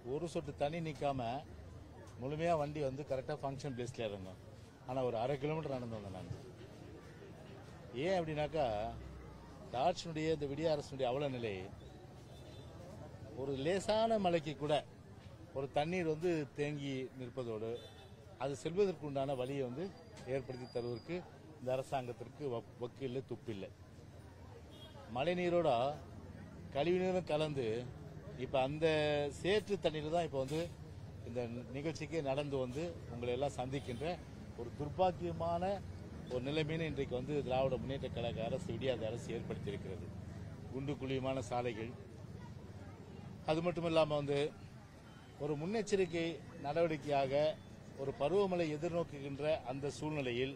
ஒரு சொட்டு தண்ணி நிற்காம முழுமையாக வண்டி வந்து கரெக்டாக ஃபங்க்ஷன் பிளேஸில் இறங்கும் ஆனால் ஒரு அரை கிலோமீட்டர் நடந்து வந்தேன் நான் ஏன் அப்படின்னாக்கா டாட்சினுடைய இந்த விடிய அரசனுடைய அவல நிலை ஒரு லேசான மலைக்கு கூட ஒரு தண்ணீர் வந்து தேங்கி நிற்பதோடு அது செல்வதற்கு உண்டான வழியை வந்து ஏற்படுத்தி தருவதற்கு இந்த அரசாங்கத்திற்கு வக்- வக்கில்லை துப்பில்லை மழை நீரோட கழிவு நீரும் கலந்து இப்போ அந்த சேற்று தண்ணீர் தான் இப்போ வந்து இந்த நிகழ்ச்சிக்கு நடந்து வந்து உங்களை எல்லாம் சந்திக்கின்ற ஒரு துர்பாக்கியமான ஒரு நிலைமையினை இன்றைக்கு வந்து திராவிட முன்னேற்ற கழக அரசு விடியாத அரசு ஏற்படுத்தியிருக்கிறது குண்டு குழியுமான சாலைகள் அது மட்டும் இல்லாமல் வந்து ஒரு முன்னெச்சரிக்கை நடவடிக்கையாக ஒரு பருவமழை எதிர்நோக்குகின்ற அந்த சூழ்நிலையில்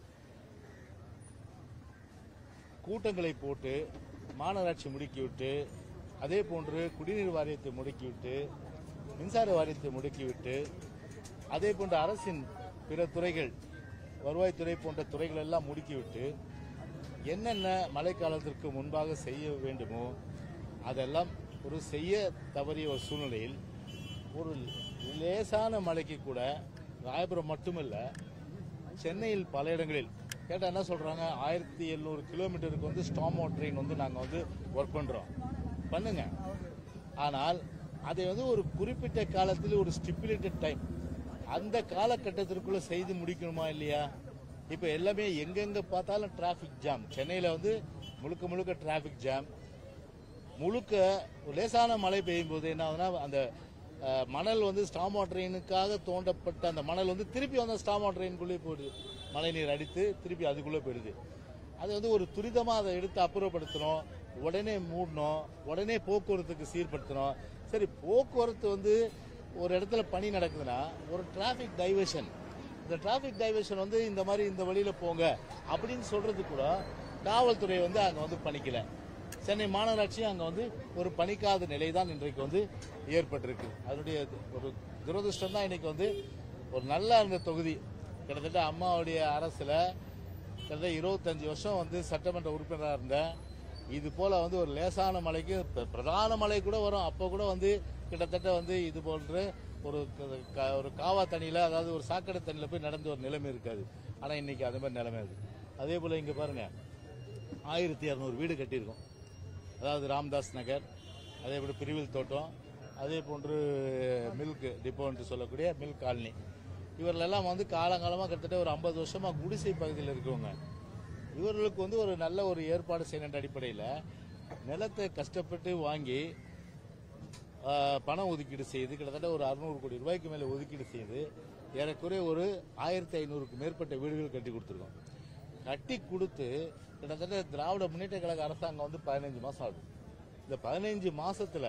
கூட்டங்களை போட்டு மாநகராட்சி முடுக்கிவிட்டு அதே போன்று குடிநீர் வாரியத்தை முடுக்கிவிட்டு மின்சார வாரியத்தை முடுக்கிவிட்டு அதே போன்ற அரசின் பிற துறைகள் வருவாய்த்துறை போன்ற துறைகள் எல்லாம் முடுக்கிவிட்டு என்னென்ன மழைக்காலத்திற்கு முன்பாக செய்ய வேண்டுமோ அதெல்லாம் ஒரு செய்ய தவறிய ஒரு சூழ்நிலையில் ஒரு லேசான மழைக்கு கூட ராயபுரம் மட்டுமல்ல சென்னையில் பல இடங்களில் கேட்டால் என்ன சொல்றாங்க ஆயிரத்தி எழுநூறு கிலோமீட்டருக்கு வந்து ஸ்டாமோ ட்ரெயின் வந்து நாங்கள் வந்து ஒர்க் பண்றோம் பண்ணுங்க ஆனால் அதை வந்து ஒரு குறிப்பிட்ட காலத்தில் ஒரு ஸ்டிப்புலேட்டட் டைம் அந்த காலகட்டத்திற்குள்ள செய்து முடிக்கணுமா இல்லையா இப்போ எல்லாமே எங்கெங்க பார்த்தாலும் டிராஃபிக் ஜாம் சென்னையில் வந்து முழுக்க முழுக்க டிராஃபிக் ஜாம் முழுக்க ஒரு லேசான மழை பெய்யும் போது என்ன ஆகுதுன்னா அந்த அஹ், மணல் வந்து ஸ்டாமா ட்ரெயினுக்காக தோண்டப்பட்ட அந்த மணல் வந்து திருப்பி வந்து ஸ்டாமா ட்ரெயினுக்குள்ளே போயிடுது மழைநீர் அடித்து திருப்பி அதுக்குள்ளே போயிடுது அது வந்து ஒரு துரிதமாக அதை எடுத்து அப்புறப்படுத்தணும் உடனே மூடணும் உடனே போக்குவரத்துக்கு சீர்படுத்தணும் சரி போக்குவரத்து வந்து ஒரு இடத்துல பணி நடக்குதுன்னா ஒரு டிராஃபிக் டைவர்ஷன் இந்த டிராஃபிக் டைவர்ஷன் வந்து இந்த மாதிரி இந்த வழியில போங்க அப்படின்னு சொல்றது கூட காவல்துறை வந்து அங்க வந்து பணிக்கல சென்னை மாநகராட்சியும் அங்க வந்து ஒரு பணிக்காத நிலை தான் இன்றைக்கு வந்து ஏற்பட்டிருக்கு அதனுடைய ஒரு துரதிருஷ்டம் தான் இன்னைக்கு வந்து ஒரு நல்லா இருந்த தொகுதி கிட்டத்தட்ட அம்மாவுடைய அரசுல கிட்டத்தட்ட இருபத்தஞ்சு வருஷம் வந்து சட்டமன்ற உறுப்பினராக இருந்தேன் இது போல வந்து ஒரு லேசான மலைக்கு பிர- பிரதான மழை கூட வரும் அப்போ கூட வந்து கிட்டத்தட்ட வந்து இது போன்ற ஒரு க- க- ஒரு காவா தண்ணியில அதாவது ஒரு சாக்கடை தண்ணியில போய் நடந்து ஒரு நிலைமை இருக்காது ஆனா இன்னைக்கு அது மாதிரி நிலைமை இருக்கு அதே போல இங்க பாருங்க ஆயிரத்தி இரநூறு வீடு கட்டியிருக்கோம் அதாவது ராம்தாஸ் நகர் அதே போல பிரிவில் தோட்டம் அதே போன்று மில்க் டிப்போ என்று சொல்லக்கூடிய மில்க் காலனி இவர்களெல்லாம் வந்து காலங்காலமாக கிட்டத்தட்ட ஒரு ஐம்பது வருஷமா குடிசை பகுதியில் இருக்கவங்க இவர்களுக்கு வந்து ஒரு நல்ல ஒரு ஏற்பாடு செய்யணுன்ற அடிப்படையில் நிலத்தை கஷ்டப்பட்டு வாங்கி ஆஹ், பணம் ஒதுக்கீடு செய்து கிட்டத்தட்ட ஒரு அறுநூறு கோடி ரூபாய்க்கு மேலே ஒதுக்கீடு செய்து ஏறக்குறைய ஒரு ஆயிரத்தி ஐநூறுக்கு மேற்பட்ட வீடுகள் கட்டி கொடுத்துருக்கோம் கட்டி கொடுத்து கிட்டத்தட்ட திராவிட முன்னேற்ற கழக அரசாங்கம் வந்து பதினஞ்சு மாசம் ஆகுது இந்த பதினஞ்சு மாசத்துல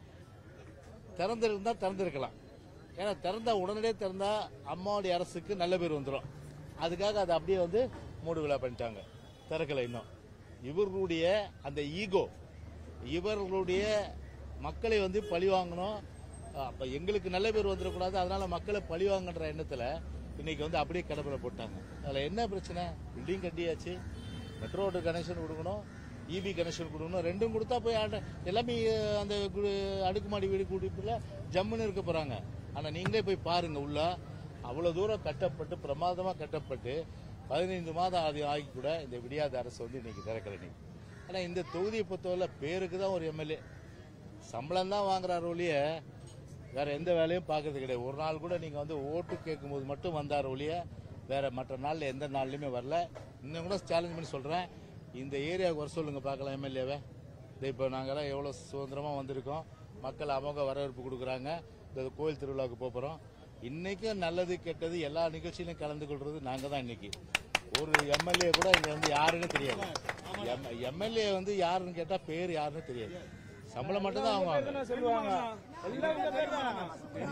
திறந்திருந்தா திறந்திருக்கலாம் ஏன்னா திறந்தா உடனடியே திறந்தா அம்மாவுடைய அரசுக்கு நல்ல பேர் வந்துடும் அதுக்காக அதை அப்படியே வந்து மூடு விழா பண்ணிட்டாங்க திறக்கல இன்னும் இவர்களுடைய அந்த ஈகோ இவர்களுடைய மக்களை வந்து பழி வாங்கணும் அப்ப எங்களுக்கு நல்ல பேர் வந்துடக்கூடாது அதனால மக்களை பழி வாங்குன்ற எண்ணத்துல இன்னைக்கு வந்து அப்படியே கடப்புல போட்டாங்க அதுல என்ன பிரச்சனை பில்டிங் கட்டியாச்சு மெட்ரோ ரோடு கனெக்ஷன் கொடுக்கணும் இபி கனெக்ஷன் கொடுக்கணும் ரெண்டும் கொடுத்தா போய் ஆட- எல்லாமே அஹ், அந்த கு- அடுக்குமாடி வீடு குடிப்புல ஜம்முன்னு இருக்க போறாங்க ஆனா நீங்களே போய் பாருங்க உள்ள அவ்வளவு தூரம் கட்டப்பட்டு பிரமாதமா கட்டப்பட்டு பதினைந்து மாதம் ஆதி ஆகி கூட இந்த விடியாத அரசு வந்து இன்னைக்கு திறக்கல நீங்க ஆனா இந்த தொகுதியை பொறுத்தவரை பேருக்கு தான் ஒரு எம்எல்ஏ சம்பளம் தான் வாங்குறாரு ஒழிய வேற எந்த வேலையும் பார்க்கறது கிடையாது ஒரு நாள் கூட நீங்க வந்து ஓட்டு கேட்கும்போது மட்டும் வந்தார் ஒழிய வேற மற்ற நாள்ல எந்த நாள்லயுமே வரல இன்னும் கூட சேலஞ்ச் பண்ணி சொல்றேன் இந்த ஏரியாவுக்கு வர சொல்லுங்க பார்க்கலாம் எம்எல்ஏவை இப்போ நாங்கெல்லாம் எவ்வளோ சுதந்திரமா வந்திருக்கோம் மக்கள் அவங்க வரவேற்பு கொடுக்குறாங்க இந்த கோயில் திருவிழாவுக்கு போப் போறோம் இன்னைக்கும் நல்லது கெட்டது எல்லா நிகழ்ச்சியிலும் கலந்து கொள்றது நாங்க தான் இன்னைக்கு ஒரு எம்எல்ஏ கூட இங்க வந்து யாருன்னு தெரியாது எம்எல்ஏ வந்து யாருன்னு கேட்டா பேர் யாருன்னு தெரியாது சம்பளம் மட்டும் தான் அவங்க வாங்குறாங்க. சொல்லுவாங்க எல்லாம் உங்க பேர் தானா?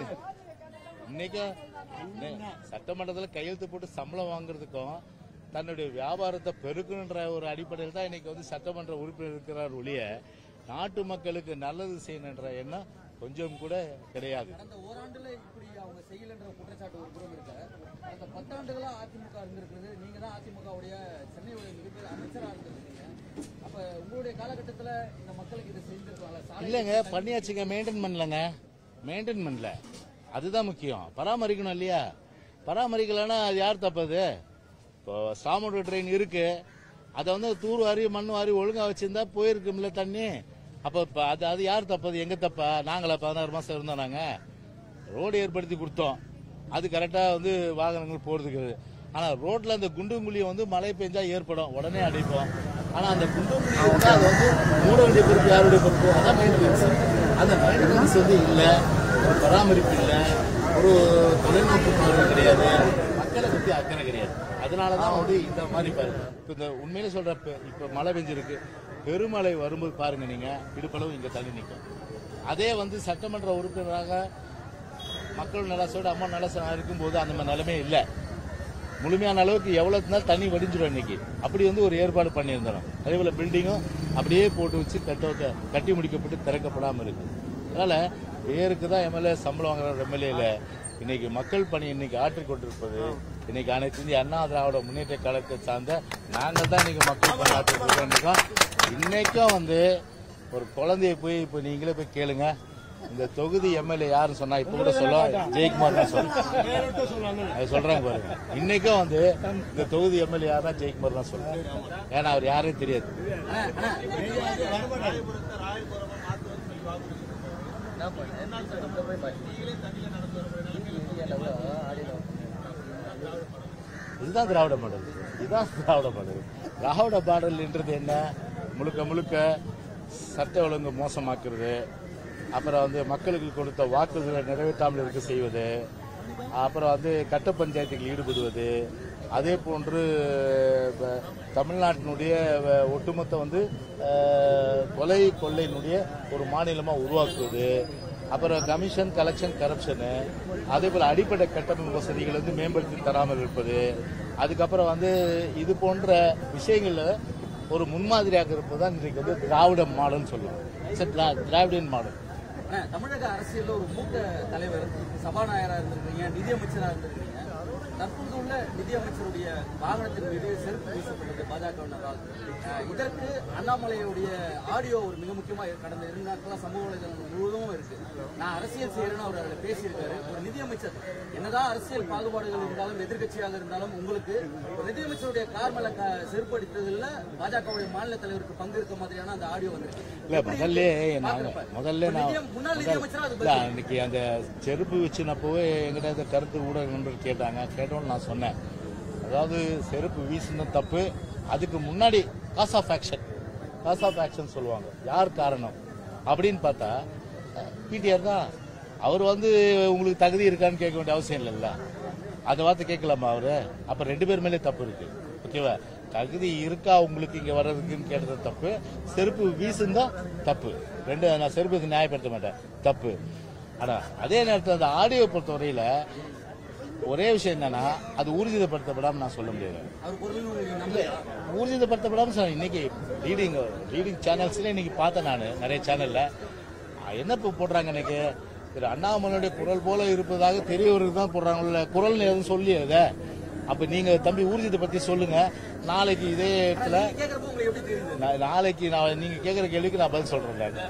இன்னைக்கு இன்னை- சட்டமன்றத்துல கையெழுத்து போட்டு சம்பளம் வாங்குறதுக்கும் தன்னுடைய வியாபாரத்தை பெருக்கணுன்ற ஒரு அடிப்படையில் தான் இன்னைக்கு வந்து சட்டமன்ற உறுப்பினர் இருக்கிறார் ஒழிய நாட்டு மக்களுக்கு நல்லது செய்யணுன்ற எண்ணம் கொஞ்சம் கூட கிடையாது கடந்த ஓராண்டுல இப்படி அவங்க செய்யலன்ற குற்றச்சாட்டு ஒரு புறம் இருக்க கடந்த பத்தாண்டுகளா அதிமுக இருந்திருக்கிறது நீங்க தான் அதிமுகவுடைய சென்னையுடைய மிகப்பெரிய அமைச்சரா இருந்திருக்கீங்க அப்ப உங்களுடைய காலகட்டத்துல இந்த மக்களுக்கு இதை செஞ்சிருக்கலாம் சாலை இல்லைங்க பண்ணியாச்சுங்க மெயின்டைன் பண்ணலங்க மெயின்டைன் பண்ணல அதுதான் முக்கியம் பராமரிக்கணும் இல்லையா பராமரிக்கலைன்னா அது யார் தப்பது இப்போ ஸ்டாமோட ட்ரெயின் இருக்கு அதை வந்து தூர் வாரி மண் வாரி ஒழுங்கா வச்சிருந்தா போயிருக்கும்ல தண்ணி அப்போ இப்போ அது அது யார் தப்பது எங்க தப்பா நாங்களா பதினாறு மாசம் இருந்தோம் நாங்க ரோடு ஏற்படுத்தி கொடுத்தோம் அது கரெக்டா வந்து வாகனங்கள் போறதுக்கு ஆனா ரோட்ல அந்த குண்டு குழியை வந்து மழை பெஞ்சா ஏற்படும் உடனே அடைப்போம் ஆனா அந்த குண்டு குழி இருந்தா அது வந்து மூட வேண்டிய பொறுப்பு யாருடைய பொறுப்பு அதான் மெயின்டெனன்ஸ் அந்த மெயின்டெனன்ஸ் வந்து இல்ல ஒரு பராமரிப்பு இல்ல ஒரு தொலைநோக்கு பார்வை கிடையாது மக்களை பத்தி அக்கறை கிடையாது அதனாலதான் வந்து இந்த மாதிரி பாருங்க இப்ப இந்த உண்மையில சொல்ற இப்ப- இப்ப மழை பெஞ்சிருக்கு பெருமழை வரும்போது பாருங்க நீங்க இடுப்பளவு இங்க தள்ளி நிற்கும் அதே வந்து சட்டமன்ற உறுப்பினராக மக்கள் நலசோட அம்மா நலசனம் இருக்கும்போது அந்த மாதிரி நிலைமை இல்ல முழுமையான அளவுக்கு எவ்வளவு நாள் தண்ணி வடிஞ்சிடும் இன்னைக்கு அப்படி வந்து ஒரு ஏற்பாடு பண்ணியிருந்தோம் அதே போல பில்டிங்கும் அப்படியே போட்டு வச்சு கட்ட கட்டி முடிக்கப்பட்டு திறக்கப்படாம இருக்கு அதனால பேருக்கு தான் எம்எல்ஏ சம்பளம் வாங்குற எம்எல்ஏ இல்ல இன்னைக்கு மக்கள் பணி இன்னைக்கு ஆற்றிக் கொண்டிருப்பது இன்னைக்கு அனைத்து இந்திய அண்ணா திராவிட முன்னேற்ற கழகத்தை சார்ந்த நாங்கள் தான் இன்னைக்கு மக்கள் பணி ஆற்றிக் இருக்கோம் இன்னைக்கும் வந்து ஒரு குழந்தைய போய் இப்போ நீங்களே போய் கேளுங்க இந்த தொகுதி எம்எல்ஏ யாருன்னு சொன்னா இப்ப கூட சொல்ல ஜெயக்குமார் தான் சொல்லுங்க அது சொல்றாங்க பாருங்க இன்னைக்கும் வந்து இந்த தொகுதி எம்எல்ஏ யாருன்னா ஜெயக்குமார் தான் சொல்றாங்க ஏன்னா அவர் யாரும் தெரியாது இதுதான் திராவிட மாடல் இதுதான் திராவிட மாடல் திராவிட மாடல்ன்றது என்ன முழுக்க முழுக்க சட்ட ஒழுங்கு மோசமாக்குறது அப்புறம் வந்து மக்களுக்கு கொடுத்த வாக்குறுதிகளை நிறைவேற்றாமல் இருக்க செய்வது அப்புறம் வந்து கட்ட பஞ்சாயத்துக்கு ஈடுபடுவது அதே போன்று வ- தமிழ்நாட்டினுடைய வ- ஒட்டுமொத்த வந்து அஹ், கொலை கொள்ளையினுடைய ஒரு மாநிலமா உருவாக்குவது அப்புறம் கமிஷன் கலெக்ஷன் கரப்ஷனு அதே போல அடிப்படை கட்டமைப்பு வசதிகள் வந்து மேம்படுத்தி தராமல் இருப்பது அதுக்கப்புறம் வந்து இது போன்ற விஷயங்கள்ல ஒரு முன்மாதிரியாக இருப்பது தான் இன்றைக்கு வந்து திராவிட மாடல்னு சொல்லுவாங்க It's a திரா- திராவிடியன் மாடல் அண்ணா, தமிழக அரசியல்ல ஒரு மூத்த தலைவர் சபாநாயகரா இருந்திருக்கீங்க நிதியமைச்சரா இருந்திருக்கீங்க தற்போது உள்ள நிதியமைச்சருடைய வாகனத்தின் மீது செருப்பு வீசப்பட்டது பாஜகவினரால் அஹ், இதற்கு அண்ணாமலையுடைய ஆடியோ ஒரு மிக முக்கியமா கடந்த இரண்டு நாட்களா சமூக வலைதளங்கள் முழுவதும் இருக்கு நான் அரசியல் செய்யறேன்னு அவர் அதில் பேசியிருக்காரு ஒரு நிதியமைச்சர் என்னதான் அரசியல் பாகுபாடுகள் இருந்தாலும் எதிர்க்கட்சியாக இருந்தாலும் உங்களுக்கு ஒரு நிதியமைச்சருடைய கார் மேல க- செருப்பு அடித்ததுல பாஜகவுடைய மாநில தலைவருக்கு பங்கு இருக்க மாதிரியான அந்த ஆடியோ வந்திருக்கு இல்ல முதல்ல நாங்க முதல்ல நான் நிதியம்- முன்னாள் நிதியமைச்சரா அது இல்ல அன்னைக்கு அந்த செருப்பு வச்சு நான் போய் எங்கிட்ட இந்த கருத்து ஊடக நண்பர் கேட்டாங்க கேட்டோன்னு நான் சொன்னேன் அதாவது செருப்பு வீசின தப்பு அதுக்கு முன்னாடி cause of action cause of action சொல்லுவாங்க யார் காரணம் அப்படின்னு பார்த்தா பிடிஆர் தான் அவர் வந்து உங்களுக்கு தகுதி இருக்கான்னு கேட்க வேண்டிய அவசியம் இல்லைல்ல அந்த வார்த்தை கேட்கலாமா அவரு அப்ப ரெண்டு பேர் மேலே தப்பு இருக்கு ஓகேவா தகுதி இருக்கா உங்களுக்கு இங்க வர்றதுக்குன்னு கேட்டது தப்பு செருப்பு வீசுந்தா தப்பு ரெண்டு நான் செருப்புக்கு நியாயப்படுத்த மாட்டேன் தப்பு ஆனா அதே நேரத்தில் அந்த ஆடியோ பொறுத்தவரையில ஒரே விஷயம் என்னன்னா அது ஊர்ஜிதப்படுத்தப்படாம நான் சொல்ல முடியாது அவர் பொருள் உங்களுக்கு நம்பலையா ஊர்ஜிதப்படுத்தப்படாம சொன்னேன் இன்னைக்கு லீடிங் லீடிங் சேனல்ஸ்ல இன்னைக்கு பார்த்தேன் நான் நிறைய சேனல்ல என்ன இப்போ போடுறாங்க இன்னைக்கு திரு அண்ணாமலையுடைய குரல் போல இருப்பதாக தெரியவருக்கு தான் போடுறாங்கல்ல குரல்னு எதுவும் சொல்லி அதை அப்ப நீங்க தம்பி ஊர்ஜித்தை பத்தி சொல்லுங்க நாளைக்கு இதே இடத்துல நீங்க கேக்குறப்ப உங்களுக்கு எப்படி தெரியுது நா- நாளைக்கு நான் நீங்க கேக்குற கேள்விக்கு நான் பதில் சொல்றேன் நான்.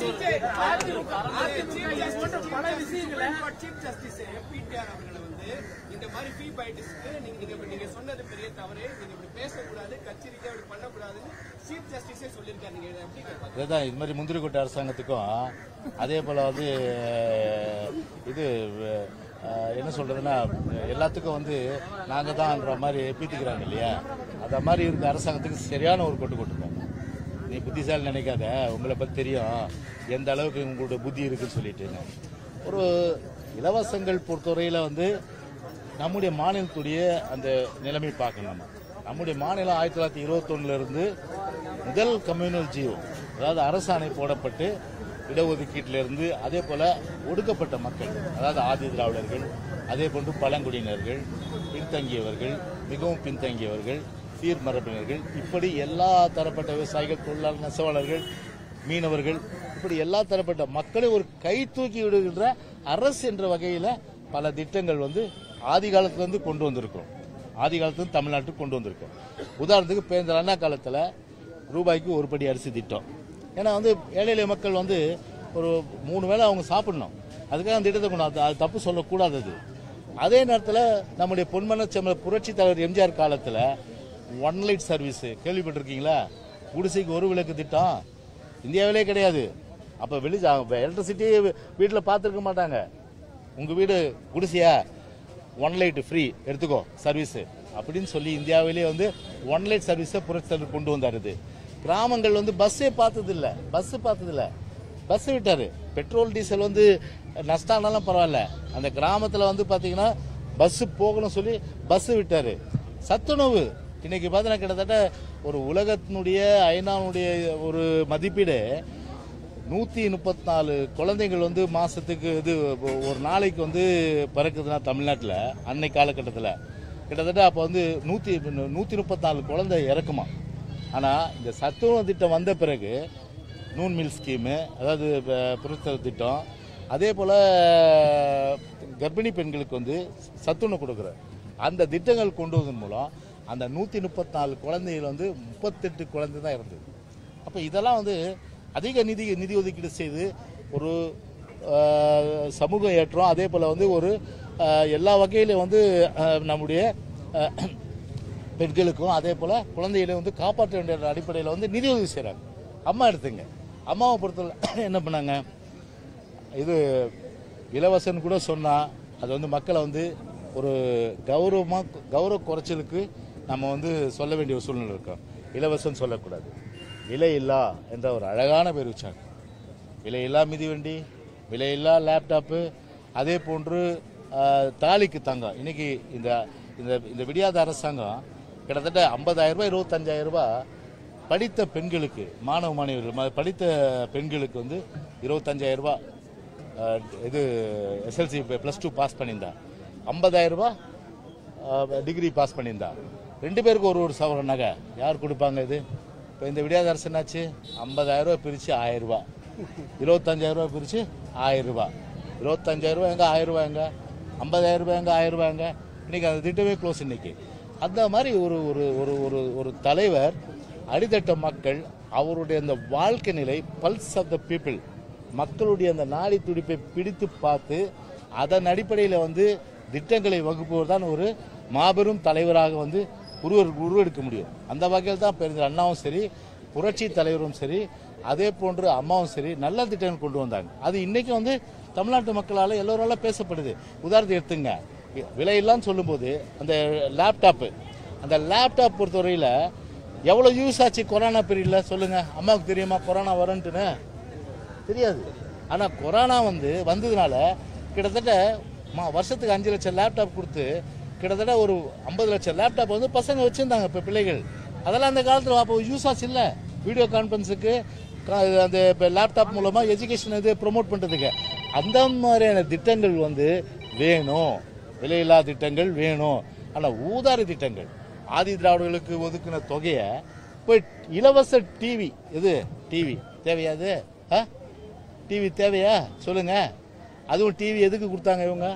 பல விஷயங்களை சீஃப் ஜஸ்டிஸ் பிடிஆர் அவர்களை வந்து இந்த மாதிரி ஃபீ பைட்டிஸ்க்கு நீங்க நீங்க இப்ப நீங்க சொன்னது பெரிய தவறு நீங்க இப்படி பேசக்கூடாது கச்சேரிக்கா இப்படி பண்ணக்கூடாதுன்னு சீஃப் ஜஸ்டிஸே சொல்லியிருக்காரு நீங்க இதை எப்படி கேட்பாங்க இதுதான் இது மாதிரி முந்திரிக்கோட்டை அரசாங்கத்துக்கும் அதே போல வந்து இது அஹ், என்ன சொல்றதுன்னா எல்லாத்துக்கும் வந்து நாங்க தான்ன்ற மாதிரி பீத்துக்கிறாங்க இல்லையா அத மாதிரி இருக்க அரசாங்கத்துக்கு சரியான ஒரு கொட்டு கொட்டுருக்காங்க நீ புத்திசாலி நினைக்காத உங்களை பத்தி தெரியும் எந்த அளவுக்கு உங்களோட புத்தி இருக்குன்னு சொல்லிட்டு ஒரு இலவசங்கள் பொறுத்தவரையில வந்து நம்முடைய மாநிலத்துடைய அந்த நிலைமை பார்க்கணும் நம்ம நம்முடைய மாநிலம் ஆயிரத்தி தொள்ளாயிரத்தி இருபத்தொன்னுல இருந்து முதல் கம்யூனல் ஜியோ அதாவது அரசாணை போடப்பட்டு இடஒதுக்கீட்டில இருந்து அதே போல ஒடுக்கப்பட்ட மக்கள் அதாவது ஆதி திராவிடர்கள் அதே போன்று பழங்குடியினர்கள் பின்தங்கியவர்கள் மிகவும் பின்தங்கியவர்கள் சீர்மரபினர்கள் இப்படி எல்லா தரப்பட்ட விவசாயிகள் தொழிலாளர் நெசவாளர்கள் மீனவர்கள் இப்படி எல்லா தரப்பட்ட மக்களை ஒரு கை தூக்கி விடுகின்ற அரசு என்ற வகையில பல திட்டங்கள் வந்து ஆதி காலத்துல இருந்து கொண்டு வந்திருக்கிறோம் ஆதி காலத்துல இருந்து தமிழ்நாட்டுக்கு கொண்டு வந்திருக்கோம் உதாரணத்துக்கு பேருந்த அண்ணா காலத்துல ரூபாய்க்கு ஒரு படி அரிசி திட்டம் ஏன்னா வந்து ஏழை எளிய மக்கள் வந்து ஒரு மூணு வேளை அவங்க சாப்பிடணும் அதுக்காக அந்த திட்டத்தை கொண்டு வந்தோம். அது தப்பு சொல்லக்கூடாது அது அதே நேரத்தில் நம்முடைய பொன்மன செம்ம புரட்சி தலைவர் எம்ஜிஆர் காலத்தில் ஒன் லைட் சர்வீஸ் கேள்விப்பட்டிருக்கீங்களா குடிசைக்கு ஒரு விளக்கு திட்டம் இந்தியாவிலே கிடையாது அப்போ வெளி எலக்ட்ரிசிட்டி வீட்டில் பார்த்துருக்க மாட்டாங்க உங்கள் வீடு குடிசையா ஒன் லைட் ஃப்ரீ எடுத்துக்கோ சர்வீஸ் அப்படின்னு சொல்லி இந்தியாவிலே வந்து ஒன் லைட் சர்வீஸை புரட்சி தலைவர் கொண்டு வந்தார் இது கிராமங்கள் வந்து பஸ்ஸே பார்த்ததில்ல பஸ் பார்த்ததில்ல பஸ் விட்டாரு பெட்ரோல் டீசல் வந்து நஷ்டம் ஆனாலும் பரவாயில்ல அந்த கிராமத்தில் வந்து பார்த்தீங்கன்னா பஸ் போகணும் சொல்லி பஸ் விட்டாரு சத்துணவு இன்னைக்கு பார்த்தீங்கன்னா கிட்டத்தட்ட ஒரு உலகத்தினுடைய ஐநாவுடைய ஒரு மதிப்பீடு நூற்றி முப்பத்தி நாலு குழந்தைகள் வந்து மாசத்துக்கு இது ஒரு நாளைக்கு வந்து பிறக்குதுன்னா தமிழ்நாட்டில் அன்னை காலகட்டத்தில் கிட்டத்தட்ட அப்போ வந்து நூற்றி நூற்றி முப்பத்தி நாலு குழந்தை இறக்குமா ஆனால் இந்த சத்துணவு திட்டம் வந்த பிறகு நூன் மில் ஸ்கீமு அதாவது புரட்சி திட்டம் அதே போல் கர்ப்பிணி பெண்களுக்கு வந்து சத்துணவு கொடுக்குற அந்த திட்டங்கள் கொண்டு வந்ததன் மூலம் அந்த நூற்றி முப்பத்தி நாலு குழந்தைகள் வந்து முப்பத்தெட்டு குழந்தை தான் இருந்தது அப்போ இதெல்லாம் வந்து அதிக நிதி நிதி ஒதுக்கீடு செய்து ஒரு அஹ், சமூக ஏற்றம் அதே போல் வந்து ஒரு அஹ், எல்லா வகையிலும் வந்து அஹ், நம்முடைய அஹ், பெண்களுக்கும் அதே போல் குழந்தைகளை வந்து காப்பாற்ற வேண்டிய அடிப்படையில் வந்து நிதி உதவி செய்கிறாங்க அம்மா எடுத்துங்க அம்மாவை பொறுத்தவரை என்ன பண்ணாங்க இது இலவசன் கூட சொன்னா அது வந்து மக்களை வந்து ஒரு கௌரவமாக கௌரவ குறைச்சலுக்கு நம்ம வந்து சொல்ல வேண்டிய ஒரு சூழ்நிலை இருக்கோம் இலவசம் சொல்லக்கூடாது விலை இல்லா என்ற ஒரு அழகான பேர் வச்சாங்க விலையில்லா மிதிவண்டி விலையில்லா லேப்டாப்பு அதே போன்று ஆஹ், தாலிக்கு தங்கம் இன்னைக்கு இந்த இந்த இந்த விடியாத அரசாங்கம் கிட்டத்தட்ட ஐம்பதாயிரம் ரூபாய் இருபத்தஞ்சாயிரம் ரூபாய் படித்த பெண்களுக்கு மாணவ மாணவியர்கள் ம- படித்த பெண்களுக்கு வந்து இருபத்தஞ்சாயிரம் ரூபாய் ஆஹ், இது எஸ்எல்சி ப்ளஸ் டூ பாஸ் பண்ணியிருந்தா ஐம்பதாயிரம் ரூபாய் டிகிரி பாஸ் பண்ணியிருந்தா ரெண்டு பேருக்கு ஒரு ஒரு சவரன் நகை யார் கொடுப்பாங்க இது இப்போ இந்த விடியாத அரசு என்னாச்சு ஐம்பதாயிரம் ரூபாய் பிரித்து ஆயிரம் ரூபாய் இருபத்தஞ்சாயிரம் ரூபாய் பிரித்து ஆயிரம் ரூபாய் இருபத்தஞ்சாயிரம் ரூபாய் எங்க ஆயிரம் ரூபாய் எங்க ஐம்பதாயிரம் ரூபாய் எங்க ஆயிரம் ரூபாய் எங்க இன்னைக்கு அந்த திட்டமே க்ளோஸ் இன்னைக்கு அந்த மாதிரி ஒரு ஒரு ஒரு ஒரு ஒரு தலைவர் அடித்தட்ட மக்கள் அவருடைய அந்த வாழ்க்கை நிலை பல்ஸ் ஆஃப் த பீப்புள் மக்களுடைய அந்த நாடி துடிப்பை பிடித்து பார்த்து அதன் அடிப்படையில் வந்து திட்டங்களை வகுப்பவர் தான் ஒரு மாபெரும் தலைவராக வந்து உருவ உருவெடுக்க முடியும் அந்த வகையில் தான் பெருந்தர் அண்ணாவும் சரி புரட்சி தலைவரும் சரி அதே போன்று அம்மாவும் சரி நல்ல திட்டங்கள் கொண்டு வந்தாங்க அது இன்னைக்கு வந்து தமிழ்நாட்டு மக்களால் எல்லோரால பேசப்படுது உதாரணத்தை எடுத்துங்க விலையில்லான்னு சொல்லும்போது அந்த லேப்டாப்பு அந்த லேப்டாப் பொறுத்தவரையில் எவ்வளோ யூஸ் ஆச்சு கொரோனா பீரியடில் சொல்லுங்க அம்மாவுக்கு தெரியுமா கொரோனா வரும்ன்ட்டுன்னு தெரியாது ஆனால் கொரோனா வந்து வந்ததுனால கிட்டத்தட்ட மா- வருஷத்துக்கு அஞ்சு லட்சம் லேப்டாப் கொடுத்து கிட்டத்தட்ட ஒரு ஐம்பது லட்சம் லேப்டாப் வந்து பசங்க வச்சுருந்தாங்க இப்போ பிள்ளைகள் அதெல்லாம் அந்த காலத்தில் அப்போ யூஸ் ஆச்சு இல்லை வீடியோ கான்ஃபரன்ஸுக்கு அந்த இப்போ லேப்டாப் மூலமாக எஜுகேஷன் இது ப்ரொமோட் பண்ணுறதுக்கு அந்த மாதிரியான திட்டங்கள் வந்து வேணும் விலையில்லா திட்டங்கள் வேணும் ஆனால் ஊதாரி திட்டங்கள் ஆதி திராவிடர்களுக்கு ஒதுக்கின தொகையை போய் இலவச டிவி இது டிவி தேவையா இது ஆ டிவி தேவையா சொல்லுங்க அதுவும் டிவி எதுக்கு கொடுத்தாங்க இவங்க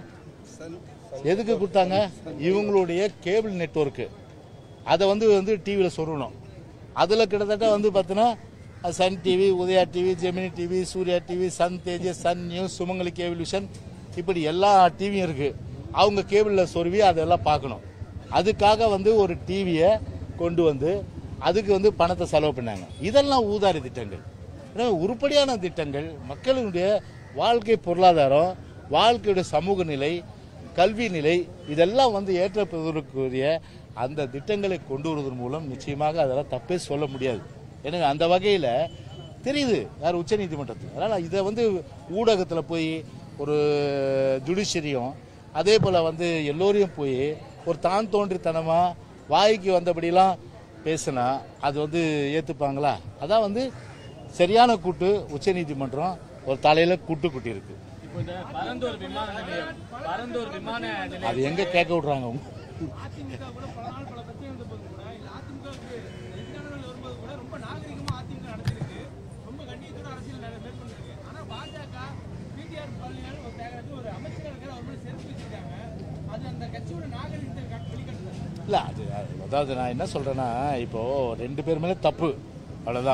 எதுக்கு கொடுத்தாங்க இவங்களுடைய கேபிள் நெட்வொர்க்கு அதை வந்து வந்து டிவியில் சொல்லணும் அதில் கிட்டத்தட்ட வந்து பார்த்தீங்கன்னா Sun TV Udaya TV Gemini TV Surya TV Sun Tejas Sun News Sumangali Cable Vision இப்படி எல்லா டிவியும் இருக்குது அவங்க கேபிளில் சொருவி அதெல்லாம் பார்க்கணும் அதுக்காக வந்து ஒரு டிவியை கொண்டு வந்து அதுக்கு வந்து பணத்தை செலவு பண்ணாங்க இதெல்லாம் ஊதாரி திட்டங்கள் எனவே உருப்படியான திட்டங்கள் மக்களுடைய வாழ்க்கை பொருளாதாரம் வாழ்க்கையுடைய சமூக நிலை கல்வி நிலை இதெல்லாம் வந்து ஏற்றப்படுவதற்குரிய அந்த திட்டங்களை கொண்டு வருவதன் மூலம் நிச்சயமாக அதெல்லாம் தப்பே சொல்ல முடியாது எனவே அந்த வகையில் தெரியுது யார் உச்ச நீதிமன்றத்தில் அதனால் இதை வந்து ஊடகத்தில் போய் ஒரு ஜுடிஷியரியும் அதே போல் வந்து எல்லோரையும் போய் ஒரு தான் தோன்றித்தனமாக வாய்க்கு வந்தபடிலாம் பேசினா அது வந்து ஏற்றுப்பாங்களா அதான் வந்து சரியான கூட்டு உச்சநீதிமன்றம் ஒரு தலையில் கூட்டு கூட்டி இருக்கு இப்போ இந்த பரந்தூர் விமான நிலையம் பரந்தூர் விமான நிலையம் அது எங்கே கேட்க விட்றாங்க அவங்க அதிமுக கூட பல நாள் பல பிரச்சனை இருந்த போது கூட இல்ல அதிமுகவுக்கு எதிரானவர்கள் வரும்போது கூட ரொம்ப நாகரிகமா அதிமுக நடத்திருக்கு ரொம்ப கண்ணியத்தோட அரசியல் நட- மேற்கொண்டிருக்கு ஆனா பாஜக பிடிஆர் பழனியால் ஒரு தேவையான ஒரு அமைச்சராக இருக்கிற அவர் மேல செருப்பு வச்சிருக்காங்க அது அந்த கட்சியோட நாகரிகத்தை காட்டு- வெளிக்காட்டுது இல்லை அது அதாவது நான் என்ன சொல்கிறேன்னா இப்போது ரெண்டு பேர் மேலே தப்பு அவ்வளோதான்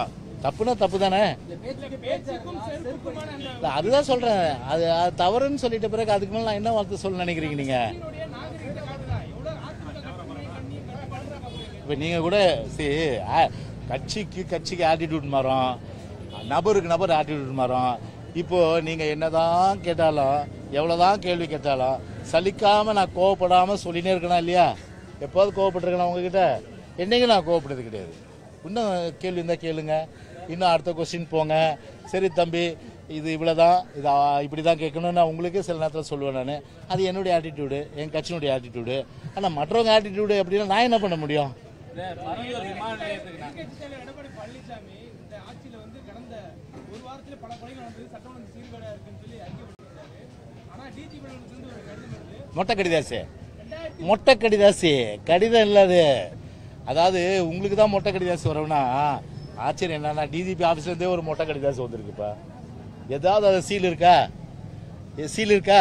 தப்புனா தப்பு தானே பேச்சுக்கும் செருப்புக்குமான அந்த இல்ல, அதுதான் சொல்றேன் அது அது தவறுன்னு சொல்லிட்ட பிறகு அதுக்கு மேல நான் என்ன வார்த்தை சொல்ல நினைக்கிறீங்க நீங்க கட்சியினுடைய நாகரிகத்தை காட்டுதா எவ்வளவு அதிமுக கட்சி நீ கட்சி பண்றாங்க இப்ப நீங்க கூட சரி ஆ, கட்சிக்கு கட்சிக்கு ஆட்டிடியூட் மாறும் நபருக்கு நபர் ஆட்டிடியூட் மாறும் இப்போ நீங்க என்னதான் கேட்டாலும் எவ்வளவுதான் கேள்வி கேட்டாலும் சலிக்காம நான் கோவப்படாம சொல்லினே இருக்கணும் இல்லையா எப்போது கோவப்பட்டிருக்கேன் உங்ககிட்ட என்னைக்கு நான் கோவப்படுறது கிடையாது இன்னும் கேள்வி இருந்தால் கேளுங்க இன்னும் அடுத்த கொஸ்டின் போங்க சரி தம்பி இது இவ்வளோதான் இது இப்படி தான் கேட்கணும்னு நான் உங்களுக்கே சில நேரத்தில் சொல்லுவேன் நான் அது என்னுடைய ஆட்டிடியூடு என் கட்சியினுடைய ஆட்டிடியூடு ஆனால் மற்றவங்க ஆட்டிடியூடு அப்படின்னா நான் என்ன பண்ண முடியும் இந்த பரந்தூர் விமான நிலையத்துக்கு நான் எதிர்க்கட்சித் தலைவர் எடப்பாடி பழனிசாமி இந்த ஆட்சியில வந்து கடந்த ஒரு வாரத்துல பல கொலைகள் நடந்தது சட்டம் ஒழுங்கு சீர்கேடா இருக்குன்னு சொல்லி அறிக்கை விட்டுருக்காரு ஆனா டிஜிபி இருந்து ஒரு கடிதம் வருது மொட்டை கடிதாசு மொட்டை கடிதாசி கடிதம் இல்லாது அதாவது உங்களுக்கு தான் மொட்டை கடிதாசு வரும்னா ஆச்சரியம் என்னன்னா டிஜிபி ஆஃபீஸ்ல இருந்தே ஒரு மொட்டை கடிதாசு வந்திருக்குப்பா ஏதாவது அது சீல் இருக்கா ஏ, சீல் இருக்கா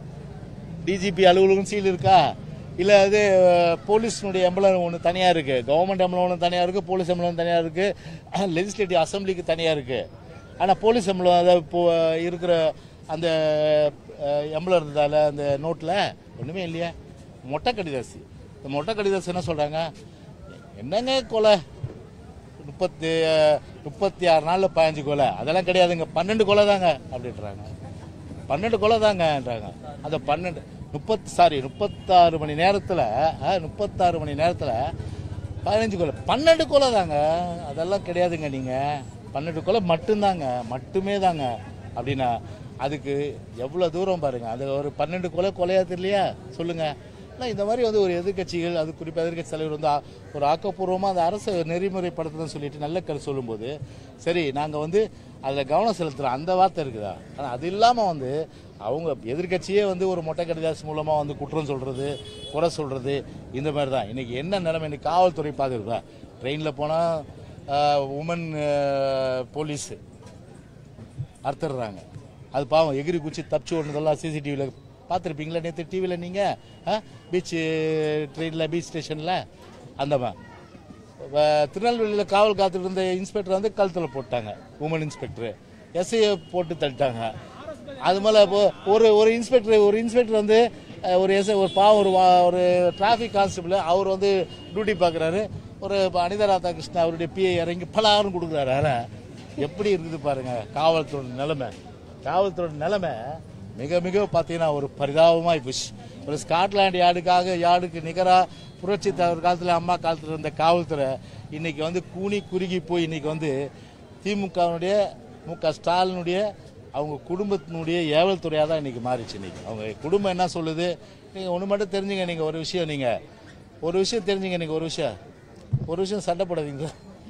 டிஜிபி அலுவலகம் சீல் இருக்கா இல்ல அது அஹ், போலீஸ்னுடைய எம்பளம் ஒன்று தனியா இருக்கு கவர்மெண்ட் எம்பளம் ஒன்று தனியா இருக்கு போலீஸ் எம்பளம் தனியா இருக்கு லெஜிஸ்லேட்டிவ் அசம்பிளிக்கு தனியா இருக்கு ஆனா போலீஸ் எம்பளம் அதை இப்போ இருக்கிற அந்த எம்பளம் இருந்ததால அந்த நோட்ல ஒண்ணுமே இல்லையா மொட்டை கடிதாசி இந்த மொட்டை கடிதாசி என்ன சொல்றாங்க என்னங்க கொலை முப்பத்தி முப்பத்தி ஆறு நாள்ல பதினஞ்சு கொலை அதெல்லாம் கிடையாதுங்க பன்னெண்டு கொலை தாங்க அப்படின்றாங்க பன்னெண்டு கொலை தாங்கன்றாங்க அந்த பன்னெண்டு முப்பத்தி சாரி முப்பத்தாறு மணி நேரத்தில் முப்பத்தாறு மணி நேரத்தில் பதினஞ்சு கொலை பன்னெண்டு கொலை தாங்க அதெல்லாம் கிடையாதுங்க நீங்கள் பன்னெண்டு கொலை மட்டும்தாங்க மட்டுமே தாங்க அப்படின்னா அதுக்கு எவ்வளோ தூரம் பாருங்க அது ஒரு பன்னெண்டு கொலை கொலையா தெரியலையா சொல்லுங்க ஆனால் இந்த மாதிரி வந்து ஒரு எதிர்க்கட்சிகள் அது குறிப்பாக எதிர்க்கட்சி தலைவர் வந்து ஆ- ஒரு ஆக்கப்பூர்வமாக அந்த அரசை நெறிமுறைப்படுத்துறதுன்னு சொல்லிட்டு நல்ல கருத்து சொல்லும்போது சரி நாங்கள் வந்து அதில் கவனம் செலுத்துகிறோம் அந்த வார்த்தை இருக்குதா ஆனால் அது இல்லாமல் வந்து அவங்க எதிர்க்கட்சியே வந்து ஒரு மொட்டை கடிதாசு மூலமாக வந்து குற்றம் சொல்கிறது குறை சொல்கிறது இந்த மாதிரி தான் இன்றைக்கி என்ன நிலைமை இன்னைக்கு காவல்துறை பார்த்துருக்கா ட்ரெயினில் போனால் உமன் போலீஸு அறுத்துடுறாங்க அது பாவம் எகிரி குச்சி தப்பிச்சு ஓடுனதெல்லாம் சிசிடிவியில் பார்த்துருப்பீங்களா நேற்று டிவியில் நீங்கள் பீச் ட்ரெயினில் பீச் ஸ்டேஷனில் அந்த மா- வ- திருநெல்வேலியில் காவல் காத்துட்டு இருந்த இன்ஸ்பெக்டர் வந்து கழுத்தில் போட்டாங்க உமன் இன்ஸ்பெக்டர் எஸ்ஐயை போட்டு தள்ளிட்டாங்க அது மேலே இப்போ ஒரு ஒரு இன்ஸ்பெக்டர் ஒரு இன்ஸ்பெக்டர் வந்து அஹ், ஒரு எஸ்ஐ ஒரு பாவம் ஒரு வா- ஒரு டிராஃபிக் கான்ஸ்டபிள் அவர் வந்து டியூட்டி பார்க்குறாரு ஒரு இப்ப அனிதா ராதாகிருஷ்ணன் அவருடைய பிஏ இறங்கி பலாரும் கொடுக்குறாரு ஆனா, எப்படி இருக்குது பாருங்க காவல்துறை நிலைமை காவல்துறை நிலைமை மிக மிக பார்த்தீங்கன்னா ஒரு பரிதாபமாய் போச்சு ஒரு ஸ்காட்லாந்து யார்டுக்காக யார்டுக்கு நிகராக புரட்சி தலைவர் காலத்தில் அம்மா காலத்தில் இருந்த காவல்துறை இன்னைக்கு வந்து கூனி குறுகி போய் இன்னைக்கு வந்து திமுகவினுடைய மு க ஸ்டாலினுடைய அவங்க குடும்பத்தினுடைய ஏவல் துறையாக தான் இன்னைக்கு மாறிச்சு இன்னைக்கு அவங்க குடும்பம் என்ன சொல்லுது நீங்கள் ஒன்று மட்டும் தெரிஞ்சுங்க நீங்கள் ஒரு விஷயம் நீங்கள் ஒரு விஷயம் தெரிஞ்சுங்க நீங்கள் ஒரு விஷயம் ஒரு விஷயம் சண்டை போடாதீங்களா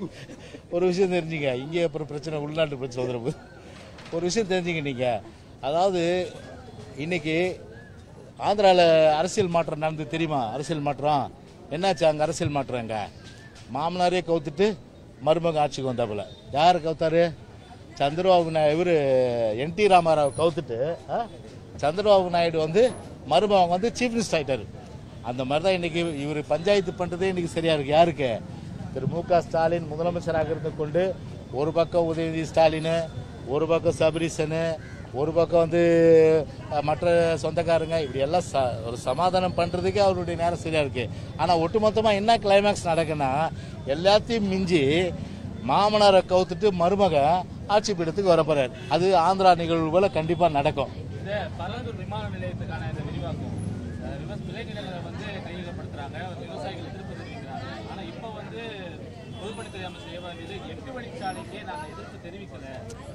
ஒரு விஷயம் தெரிஞ்சுங்க இங்கே அப்புறம் பிரச்சனை உள்நாட்டு பிரச்சனை வந்துடும் ஒரு விஷயம் தெரிஞ்சுங்க நீங்கள் அதாவது இன்னைக்கு ஆந்திராவில் அரசியல் மாற்றம் நடந்து தெரியுமா அரசியல் மாற்றம் என்னாச்சு அங்கே அரசியல் மாற்றம் அங்கே மாமனாரே கவுத்துட்டு மருமகன் ஆட்சிக்கு வந்தாப்புல யார் கவுத்தாரு சந்திரபாபு நாயுடு இவர் என் டி ராமாராவ் கவுத்துட்டு ஆ? சந்திரபாபு நாயுடு வந்து மருமகன் வந்து சீஃப் மினிஸ்டர் ஆயிட்டாரு அந்த மாதிரி தான் இன்னைக்கு இவர் பஞ்சாயத்து பண்ணுறதே இன்னைக்கு சரியா இருக்கு யாருக்கு திரு மு க ஸ்டாலின் முதலமைச்சராக இருந்து கொண்டு ஒரு பக்கம் உதயநிதி ஸ்டாலின் ஒரு பக்கம் சபரீசனு ஒரு பக்கம் வந்து அஹ், மற்ற சொந்தக்காரங்க இப்படி எல்லாம் ச ஒரு சமாதானம் பண்ணுறதுக்கே அவருடைய நேரம் சரியா இருக்கு ஆனால் ஒட்டுமொத்தமாக என்ன கிளைமேக்ஸ் நடக்குன்னா எல்லாத்தையும் மிஞ்சி மாமனாரை கவுத்துட்டு மருமக ஆட்சி பீடத்துக்கு வரப்போறாரு அது ஆந்திரா நிகழ்வுகளை கண்டிப்பாக நடக்கும் இந்த பரந்தூர் விமான நிலையத்துக்கான இந்த விரிவாக்கம் அஹ், விவச விளைநிலங்களை வந்து கையகப்படுத்துறாங்க விவசாயிகள் திருப்பி தெரிவிக்கிறாங்க ஆனா இப்போ வந்து பொதுப்பணித்துறை அமைச்சர் ஏவா மீது எட்டு வழிச்சாலைக்கே நாங்கள் எதிர்ப்பு தெரிவிக்கல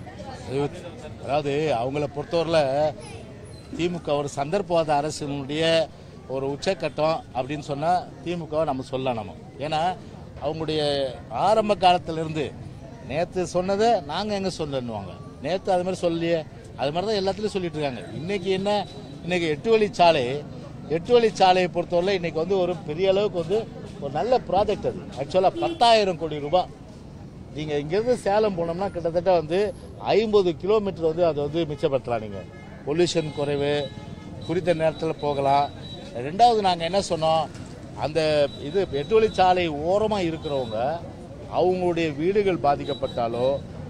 அதாவது அவங்கள பொறுத்தவரையில் திமுக ஒரு சந்தர்ப்பவாத அரசினுடைய ஒரு உச்சக்கட்டம் அப்படின்னு சொன்னால் திமுகவை நம்ம சொல்லலாம் நம்ம ஏன்னா அவங்களுடைய ஆரம்ப காலத்திலிருந்து நேற்று சொன்னதை நாங்கள் எங்கே சொல்லணுவாங்க நேற்று அது மாதிரி சொல்லியே அது மாதிரி தான் எல்லாத்துலேயும் சொல்லிட்டு இருக்காங்க இன்னைக்கு என்ன இன்னைக்கு எட்டு வழிச்சாலை எட்டு வழிச்சாலையை பொறுத்தவரை இன்னைக்கு வந்து ஒரு பெரிய அளவுக்கு வந்து ஒரு நல்ல ப்ராஜெக்ட் அது ஆக்சுவலாக பத்தாயிரம் கோடி ரூபாய் நீங்கள் இங்கேருந்து சேலம் போனோம்னா கிட்டத்தட்ட வந்து ஐம்பது கிலோமீட்டர் வந்து அதை வந்து மிச்சப்படுத்தலாம் நீங்கள் பொல்யூஷன் குறைவு குறித்த நேரத்தில் போகலாம் ரெண்டாவது நாங்கள் என்ன சொன்னோம் அந்த இது எட்டு வழிச்சாலை ஓரமாக இருக்கிறவங்க அவங்களுடைய வீடுகள் பாதிக்கப்பட்டாலோ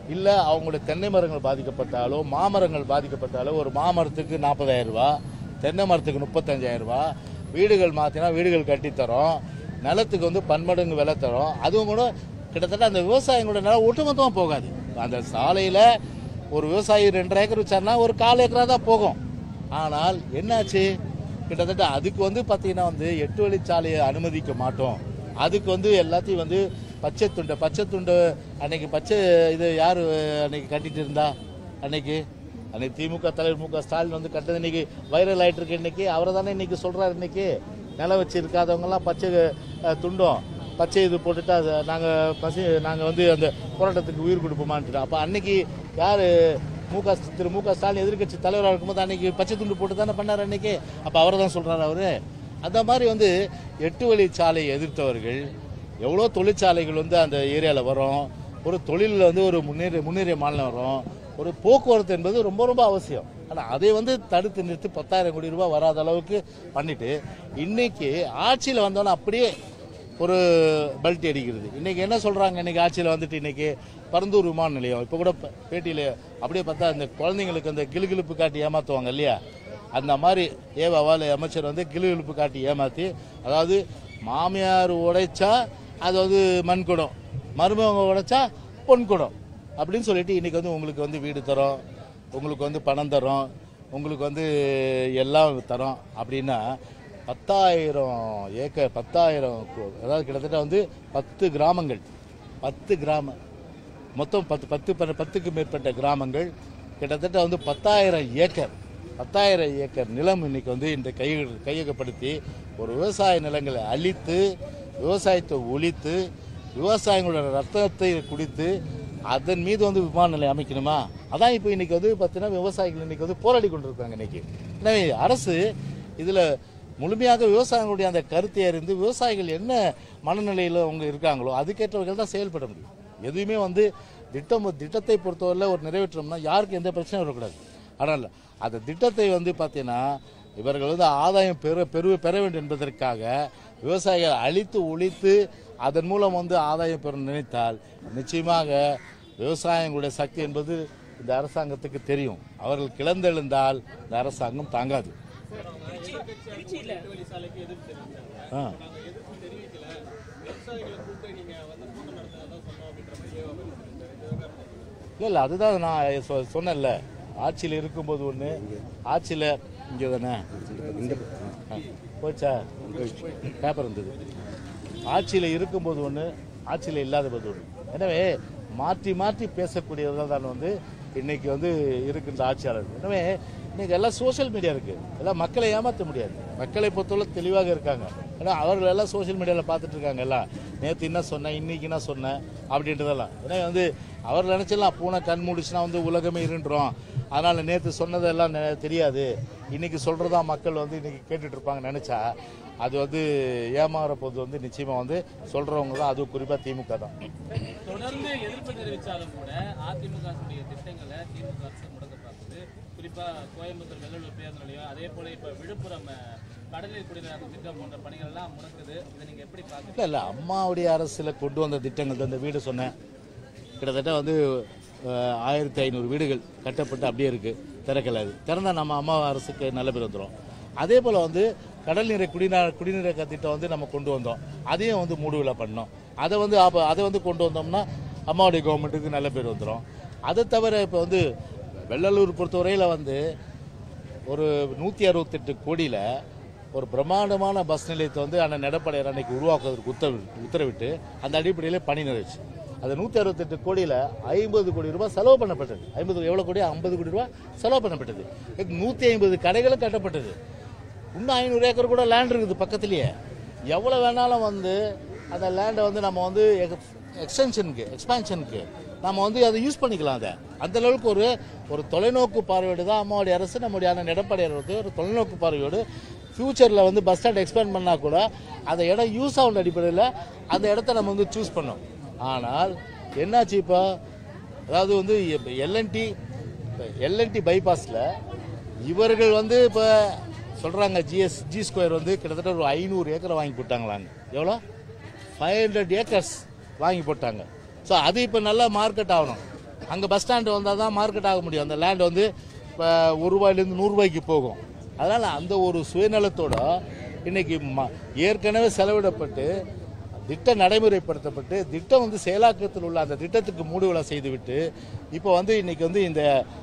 இல்லை அவங்களுடைய தென்னை மரங்கள் பாதிக்கப்பட்டாலோ மாமரங்கள் பாதிக்கப்பட்டாலோ ஒரு மாமரத்துக்கு நாற்பதாயிரம் ரூபாய் தென்னை மரத்துக்கு முப்பத்தஞ்சாயிரம் ரூபாய் வீடுகள் மாற்றினா வீடுகள் கட்டித்தரோம் நிலத்துக்கு வந்து பன்மடங்கு விலை தரோம் அதுவும் கூட கிட்டத்தட்ட அந்த விவசாயிகளோட நிலம் ஒட்டுமொத்தமாக போகாது அந்த சாலையில் ஒரு விவசாயி ரெண்டரை ஏக்கர் வச்சாருன்னா ஒரு கால் ஏக்கரா தான் போகும் ஆனால் என்னாச்சு கிட்டத்தட்ட அதுக்கு வந்து பார்த்தீங்கன்னா வந்து எட்டு வழிச்சாலையை அனுமதிக்க மாட்டோம் அதுக்கு வந்து எல்லாத்தையும் வந்து பச்சை துண்டை பச்சை துண்டு அன்னைக்கு பச்சை இது யார் அன்னைக்கு கட்டிட்டு இருந்தா அன்னைக்கு அன்னைக்கு திமுக தலைவர் மு க ஸ்டாலின் வந்து கட்டது இன்னைக்கு வைரல் ஆயிட்டு இருக்கு இன்னைக்கு அவரை தானே இன்னைக்கு சொல்றாரு இன்னைக்கு நிலம் வச்சு இருக்காதவங்கலாம் பச்சை அஹ், துண்டும் பச்சை இது போட்டுட்டா அது நாங்க பசி நாங்க வந்து அந்த போராட்டத்துக்கு உயிர் கொடுப்போமான்ட்டு அப்ப அன்னைக்கு யாரு மு க ஸ்- திரு மு க ஸ்டாலின் எதிர்க்கட்சி தலைவராக இருக்கும்போது அன்னைக்கு பச்சை துண்டு போட்டு தானே பண்ணாரு அன்னைக்கு அப்ப அவரை தான் சொல்றாரு அவரு அந்த மாதிரி வந்து எட்டு வழி சாலையை எதிர்த்தவர்கள் எவ்வளோ தொழிற்சாலைகள் வந்து அந்த ஏரியாவில் வரும் ஒரு தொழிலில் வந்து ஒரு முன்னேறிய முன்னேறிய மாநிலம் வரும் ஒரு போக்குவரத்து என்பது ரொம்ப ரொம்ப அவசியம் ஆனால் அதை வந்து தடுத்து நிறுத்தி பத்தாயிரம் கோடி ரூபாய் வராத அளவுக்கு பண்ணிட்டு இன்னைக்கு ஆட்சியில் வந்தோன்னே அப்படியே ஒரு பெல்ட் அடிக்கிறது இன்னைக்கு என்ன சொல்றாங்க இன்னைக்கு ஆட்சியில் வந்துட்டு இன்னைக்கு பரந்தூர் விமான நிலையம் இப்போ கூட ப- பேட்டியில அப்படியே பார்த்தா அந்த குழந்தைங்களுக்கு அந்த கிளுகிளுப்பு காட்டி ஏமாத்துவாங்க இல்லையா அந்த மாதிரி ஏவாவால் அமைச்சர் வந்து கிளுகிளுப்பு காட்டி ஏமாத்தி அதாவது மாமியார் உடைச்சா அது வந்து மண் குடம் மருமகங்க உடைச்சா பொன் குடம் அப்படின்னு சொல்லிட்டு இன்னைக்கு வந்து உங்களுக்கு வந்து வீடு தரோம் உங்களுக்கு வந்து பணம் தரோம் உங்களுக்கு வந்து எல்லாம் தரோம் அப்படின்னா பத்தாயிரம் ஏக்கர் பத்தாயிரம் கு- அதாவது கிட்டத்தட்ட வந்து பத்து கிராமங்கள் பத்து கிராம மொத்தம் பத்து பத்து பன்ன- பத்துக்கு மேற்பட்ட கிராமங்கள் கிட்டத்தட்ட வந்து பத்தாயிரம் ஏக்கர் பத்தாயிரம் ஏக்கர் நிலம் இன்னைக்கு வந்து இந்த கை கையகப்படுத்தி ஒரு விவசாய நிலங்களை அழித்து விவசாயத்தை ஒழித்து விவசாயிகளோட ரத்தத்தை குடித்து அதன் மீது வந்து விமான நிலையம் அமைக்கணுமா அதான் இப்போ இன்னைக்கு வந்து பார்த்தீங்கன்னா விவசாயிகள் இன்னைக்கு வந்து போராடி கொண்டிருக்காங்க இன்னைக்கு எனவே அரசு இதில் முழுமையாக விவசாயிகளுடைய அந்த கருத்தை அறிந்து விவசாயிகள் என்ன மனநிலையில் அவங்க இருக்காங்களோ அதுக்கேற்றவர்கள் தான் செயல்பட முடியும் எதுவுமே வந்து திட்டம் திட்டத்தை பொறுத்தவரையில் ஒரு நிறைவேற்றோம்னா யாருக்கும் எந்த பிரச்சனையும் வரக்கூடாது ஆனால் அந்த திட்டத்தை வந்து பார்த்தீங்கன்னா இவர்கள் வந்து ஆதாயம் பெற பெரு பெற வேண்டும் என்பதற்காக விவசாயிகள் அழித்து ஒழித்து அதன் மூலம் வந்து ஆதாயம் பெற நினைத்தால் நிச்சயமாக விவசாயிகளுடைய சக்தி என்பது இந்த அரசாங்கத்துக்கு தெரியும் அவர்கள் கிளந்தெழுந்தால் இந்த அரசாங்கம் தாங்காது ஆ இல்லை இல்லை அதுதான் நான் சொ- சொன்னேன்ல ஆட்சியில் இருக்கும்போது ஒன்று ஆட்சியில் இங்கே தானே ஆ, போச்சா பேப்பர் இருந்தது ஆட்சியில் இருக்கும்போது ஒன்று ஆட்சியில் இல்லாத போது ஒன்று எனவே மாற்றி மாற்றி பேசக்கூடியவர்கள் தான் வந்து இன்னைக்கு வந்து இருக்கின்ற ஆட்சியாளர் எனவே இன்னைக்கு எல்லாம் சோஷியல் மீடியா இருக்கு எல்லாம் மக்களை ஏமாற்ற முடியாது மக்களை பொறுத்தவரை தெளிவாக இருக்காங்க ஏன்னா அவர்கள் எல்லாம் சோஷியல் மீடியாவில் பார்த்துட்டு இருக்காங்க எல்லாம் நேற்று என்ன சொன்னேன் இன்னைக்கு என்ன சொன்னேன் அப்படின்றதெல்லாம் ஏன்னா வந்து அவர் நினைச்சலாம் பூனை கண் மூடிச்சுன்னா வந்து உலகமே இருன்றோம் அதனால நேற்று சொன்னதெல்லாம் நெ- தெரியாது இன்னைக்கு சொல்றதா மக்கள் வந்து இன்னைக்கு கேட்டுட்டு இருப்பாங்க நினைச்சா அது வந்து ஏமாற போது வந்து நிச்சயமா வந்து சொல்றவங்க தான் அது குறிப்பா திமுக தான் தொடர்ந்து எதிர்ப்பு தெரிவித்தாலும் கூட அதிமுக உடைய திட்டங்களை திமுக அரசு முடக்க பார்க்குது குறிப்பா கோயம்புத்தூர் வெள்ளலூர் பேருந்து நிலையம் அதே போல இப்ப விழுப்புரம் அஹ், கடலில் குடிநீர் திட்டம் போன்ற பணிகள் எல்லாம் முடக்குது இதை நீங்க எப்படி பாக்குறீங்க இல்லை இல்லை அம்மாவுடைய அரசில் கொண்டு வந்த திட்டங்கள் அந்த வீடு சொன்னேன் கிட்டத்தட்ட வந்து அஹ், ஆயிரத்தி ஐநூறு வீடுகள் கட்டப்பட்டு அப்படியே இருக்கு திறக்கல அது திறந்தா நம்ம அம்மா அரசுக்கு நல்ல பேர் வந்துடும் அதே போல் வந்து கடல் நீரை குடிநீர் குடிநீரக திட்டம் வந்து நம்ம கொண்டு வந்தோம் அதையும் வந்து மூடுவில பண்ணோம் அதை வந்து அப்போ அதை வந்து கொண்டு வந்தோம்னா அம்மாவுடைய கவர்மெண்ட்டுக்கு நல்ல பேர் வந்துடும் அதை தவிர இப்போ வந்து வெள்ளலூர் பொறுத்தவரையில் வந்து ஒரு நூற்றி அறுபத்தெட்டு கோடியில் ஒரு பிரம்மாண்டமான பஸ் நிலையத்தை வந்து அண்ணன் எடப்பாடியார் அன்னைக்கு உருவாக்குவதற்கு உத்தரவு உத்தரவிட்டு அந்த அடிப்படையில் பணி நிறைவேச்சு அது நூற்றி அறுபத்தெட்டு கோடியில் ஐம்பது கோடி ரூபாய் செலவு பண்ணப்பட்டது ஐம்பது எவ்வளோ கோடி ஐம்பது கோடி ரூபாய் செலவு பண்ணப்பட்டது நூற்றி ஐம்பது கடைகளும் கட்டப்பட்டது இன்னும் ஐநூறு ஏக்கர் கூட லேண்ட் இருக்குது பக்கத்துலேயே எவ்வளோ வேணாலும் வந்து அந்த லேண்டை வந்து நம்ம வந்து எக்ஸ்டென்ஷனுக்கு எக்ஸ்பான்ஷனுக்கு நம்ம வந்து அதை யூஸ் பண்ணிக்கலாம் அதை அந்த அளவுக்கு ஒரு ஒரு தொலைநோக்கு பார்வையோடு தான் அம்மாவுடைய அரசு நம்முடைய அண்ணன் எடப்பாடியார் வந்து ஒரு தொலைநோக்கு பார்வையோடு ஃபியூச்சரில் வந்து பஸ் ஸ்டாண்ட் எக்ஸ்பேண்ட் பண்ணால் கூட அந்த இடம் யூஸ் ஆகும் அடிப்படையில் அந்த இடத்த நம்ம வந்து சூஸ் பண்ணோம் ஆனால் என்னாச்சு இப்போ அதாவது வந்து எல்என்டி எல்என்டி பைபாஸில் இவர்கள் வந்து இப்போ சொல்கிறாங்க ஜிஎஸ் ஜி ஸ்கொயர் வந்து கிட்டத்தட்ட ஒரு ஐநூறு ஏக்கரை வாங்கி போட்டாங்களாங்க எவ்வளோ ஃபைவ் ஹண்ட்ரட் ஏக்கர்ஸ் வாங்கி போட்டாங்க ஸோ அது இப்போ நல்லா மார்க்கெட் ஆகணும் அங்கே பஸ் ஸ்டாண்டு வந்தால் தான் மார்க்கெட் ஆக முடியும் அந்த லேண்ட் வந்து இப்போ ஒரு ரூபாயிலேருந்து நூறுரூபாய்க்கு போகும் அதனால் அந்த ஒரு சுயநலத்தோட இன்னைக்கு ம- ஏற்கனவே செலவிடப்பட்டு திட்டம் நடைமுறைப்படுத்தப்பட்டு திட்டம் வந்து செயலாக்கத்தில் உள்ள அந்த திட்டத்துக்கு மூடுவிழா செய்துவிட்டு இப்போ வந்து இன்னைக்கு வந்து இந்த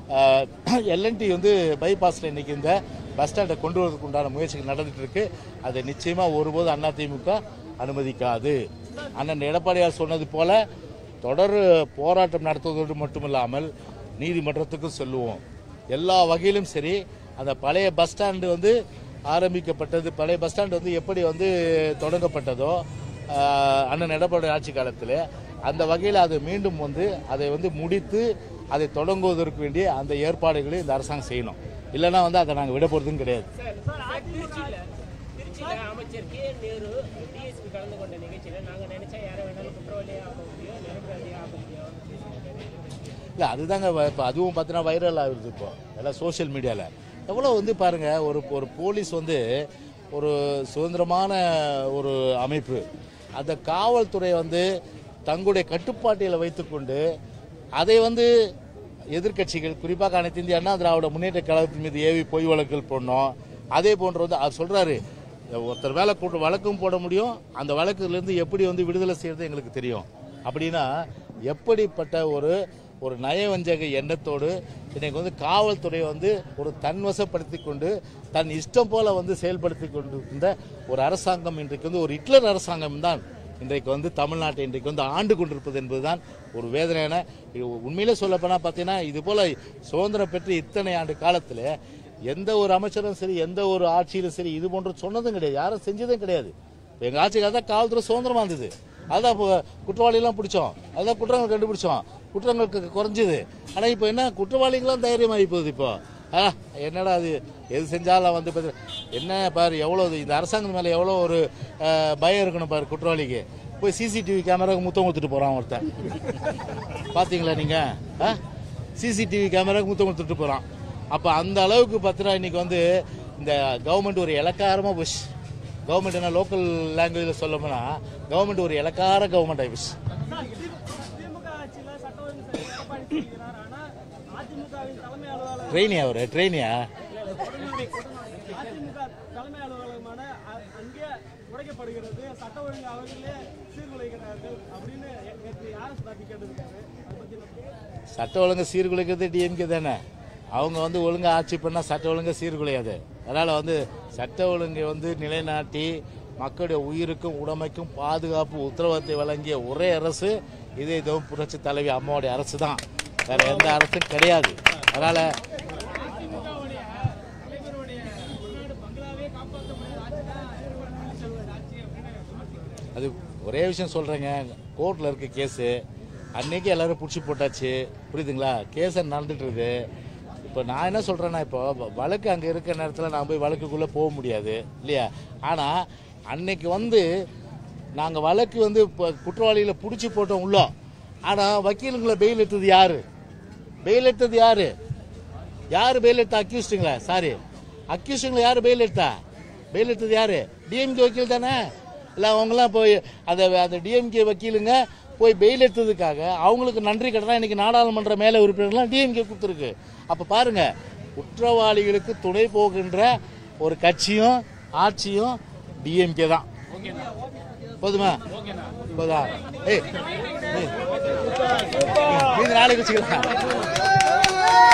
எல்என்டி வந்து பைபாஸில் இன்னைக்கு இந்த பஸ் ஸ்டாண்டை கொண்டு வரதுக்கு உண்டான முயற்சிகள் நடந்துட்டு இருக்கு அதை நிச்சயமாக ஒருபோது அதிமுக அனுமதிக்காது அண்ணன் எடப்பாடியார் சொன்னது போல தொடர் போராட்டம் நடத்துவதோடு மட்டுமில்லாமல் நீதிமன்றத்துக்கும் செல்லுவோம் எல்லா வகையிலும் சரி அந்த பழைய பஸ் ஸ்டாண்டு வந்து ஆரம்பிக்கப்பட்டது பழைய பஸ் ஸ்டாண்டு வந்து எப்படி வந்து தொடங்கப்பட்டதோ ஆஹ், அண்ணன் எடப்பாடி ஆட்சி காலத்தில் அந்த வகையில் அதை மீண்டும் வந்து அதை வந்து முடித்து அதை தொடங்குவதற்கு வேண்டிய அந்த ஏற்பாடுகளை இந்த அரசாங்கம் செய்யணும் இல்லைன்னா வந்து அதை நாங்கள் விட போகிறதும் கிடையாது திருச்சியில திருச்சியில அமைச்சர் கே நேரு டிஎஸ்பி கலந்து கொண்ட நிகழ்ச்சியில நாங்க நினைச்சா யாரை வேணாலும் குற்றவாளியா ஆக முடியும் நிரபராதியா ஆக முடியும் இல்லை அதுதாங்க வ- இப்போ அதுவும் பார்த்தீங்கன்னா வைரல் ஆகுது இப்போ எல்லாம் சோஷியல் மீடியாவில் எவ்வளோ வந்து பாருங்க ஒரு ஒரு போலீஸ் வந்து ஒரு சுதந்திரமான ஒரு அமைப்பு அந்த காவல்துறை வந்து தங்களுடைய கட்டுப்பாட்டில் வைத்துக்கொண்டு அதை வந்து எதிர்க்கட்சிகள் குறிப்பாக அனைத்து இந்திய அண்ணா திராவிட முன்னேற்ற கழகத்தின் மீது ஏவி பொய் வழக்குகள் போடணும் அதே போன்று வந்து அவர் சொல்றாரு ஒருத்தர் மேலே கூட்டு வழக்கும் போட முடியும் அந்த வழக்குலேருந்து எப்படி வந்து விடுதலை செய்யறது எங்களுக்கு தெரியும் அப்படின்னா எப்படிப்பட்ட ஒரு ஒரு நயவஞ்சக எண்ணத்தோடு இன்னைக்கு வந்து காவல்துறை வந்து ஒரு தன்வசப்படுத்தி கொண்டு தன் இஷ்டம் போல வந்து செயல்படுத்தி கொண்டிருக்கின்ற ஒரு அரசாங்கம் இன்றைக்கு வந்து ஒரு ஹிட்லர் அரசாங்கம் தான் இன்றைக்கு வந்து தமிழ்நாட்டை இன்றைக்கு வந்து ஆண்டு கொண்டிருப்பது என்பதுதான் ஒரு வேதனையான இது உண்மையிலே சொல்லப்போனால் பார்த்தீங்கன்னா இது போல சுதந்திரம் பெற்று இத்தனை ஆண்டு காலத்தில் எந்த ஒரு அமைச்சரும் சரி எந்த ஒரு ஆட்சியிலும் சரி இது போன்ற சொன்னதும் கிடையாது யாரும் செஞ்சதும் கிடையாது எங்கள் ஆட்சிக்காக தான் காவல்துறை சுதந்திரமா இருந்தது அதான் இப்போ குற்றவாளிலாம் பிடிச்சோம் அதான் குற்றங்கள் கண்டுபிடிச்சோம் குற்றங்கள் கு- குறைஞ்சுது ஆனால் இப்போ என்ன குற்றவாளிகளாம் தைரியமாகி போகுது இப்போ ஆ என்னடா அது எது செஞ்சாலும் வந்து பாத்து- என்ன பாரு எவ்வளோ இது- இந்த அரசாங்கம் மேலே எவ்வளோ ஒரு அஹ், பயம் இருக்கணும் பாரு குற்றவாளிக்கு போய் சிசிடிவி கேமராவுக்கு முத்தம் கொடுத்துட்டு போகிறான் ஒருத்தன் பார்த்தீங்களா நீங்கள் சிசிடிவி கேமராவுக்கு முத்தம் கொடுத்துட்டு போகிறான் அப்போ அந்த அளவுக்கு பார்த்தீங்கன்னா இன்னைக்கு வந்து இந்த கவர்மெண்ட் ஒரு இலக்காரமாக போச்சு கவர்மெண்ட் என்ன லோக்கல் லாங்குவேஜில் சொல்லணும்னா கவர்மெண்ட் ஒரு இலக்கார கவர்மெண்ட் ஆயிடுச்சு திமுக ஆட்சியில சட்ட ஒழுங்கு சரி எடப்பாடி செய்கிறார் ஆனா அதிமுகவின் தலைமை அலுவலகம் ட்ரெயினியா அவர் ட்ரெயினியா அதிமுக தலைமை அலுவலகமான அ- அங்கே உடைக்கப்படுகிறது சட்ட ஒழுங்கு அவர்களே சீர்குலைக்கிறார்கள் அப்படின்னு நேற்று யார் ஸ்டாபி கேட்டிருக்காரு அதை பத்தி நம்ம சட்ட ஒழுங்கு சீர்குலைக்கிறது டிஎம்கே தானே அவங்க வந்து ஒழுங்கா ஆட்சி பண்ணால் சட்ட ஒழுங்கு சீர்குலையாது அதனால் வந்து சட்ட ஒழுங்கை வந்து நிலைநாட்டி மக்களுடைய உயிருக்கும் உடைமைக்கும் பாதுகாப்பு உத்தரவாதத்தை வழங்கிய ஒரே அரசு இதே இதோ புரட்சி தலைவி அம்மாவுடைய அரசு தான் வேற எந்த அரசும் கிடையாது அதனால் அது ஒரே விஷயம் சொல்கிறேங்க கோர்ட்டில் இருக்க கேஸு அன்னைக்கு எல்லாரும் பிடிச்சி போட்டாச்சு புரியுதுங்களா கேஸ் நடந்துட்டு இருக்கு இப்போ நான் என்ன சொல்கிறேன்னா இப்போ வ- வழக்கு அங்கே இருக்கிற நேரத்தில் நான் போய் வழக்குக்குள்ளே போக முடியாது இல்லையா ஆனால் அன்னைக்கு வந்து நாங்கள் வழக்கு வந்து இப்போ குற்றவாளிகளை பிடிச்சி போட்டோம் உள்ள ஆனால் வக்கீலுங்களை பெயில் எடுத்தது யாரு பெயில் எடுத்தது யாரு யாரு பெயில் எடுத்தா அக்யூஸ்டுங்களா சாரி அக்யூஸ்டுங்களை யாரு பெயில் எடுத்தா பெயில் எடுத்தது யாரு டிஎம்கே வக்கீல் தானே இல்லை அவங்களாம் போய் அந்த அந்த டிஎம்கே வக்கீலுங்க போய் பெயில் எடுத்ததுக்காக அவங்களுக்கு நன்றி கடனா இன்னைக்கு நாடாளுமன்ற மேல உறுப்பினர்லாம் டிஎம்கே கொடுத்துருக்கு அப்போ பாருங்க குற்றவாளிகளுக்கு துணை போகின்ற ஒரு கட்சியும் ஆட்சியும் டிஎம்கே தான் போதுமா போதா ஏய் ஏய். மீதி நாளைக்கு வச்சுக்கலாம்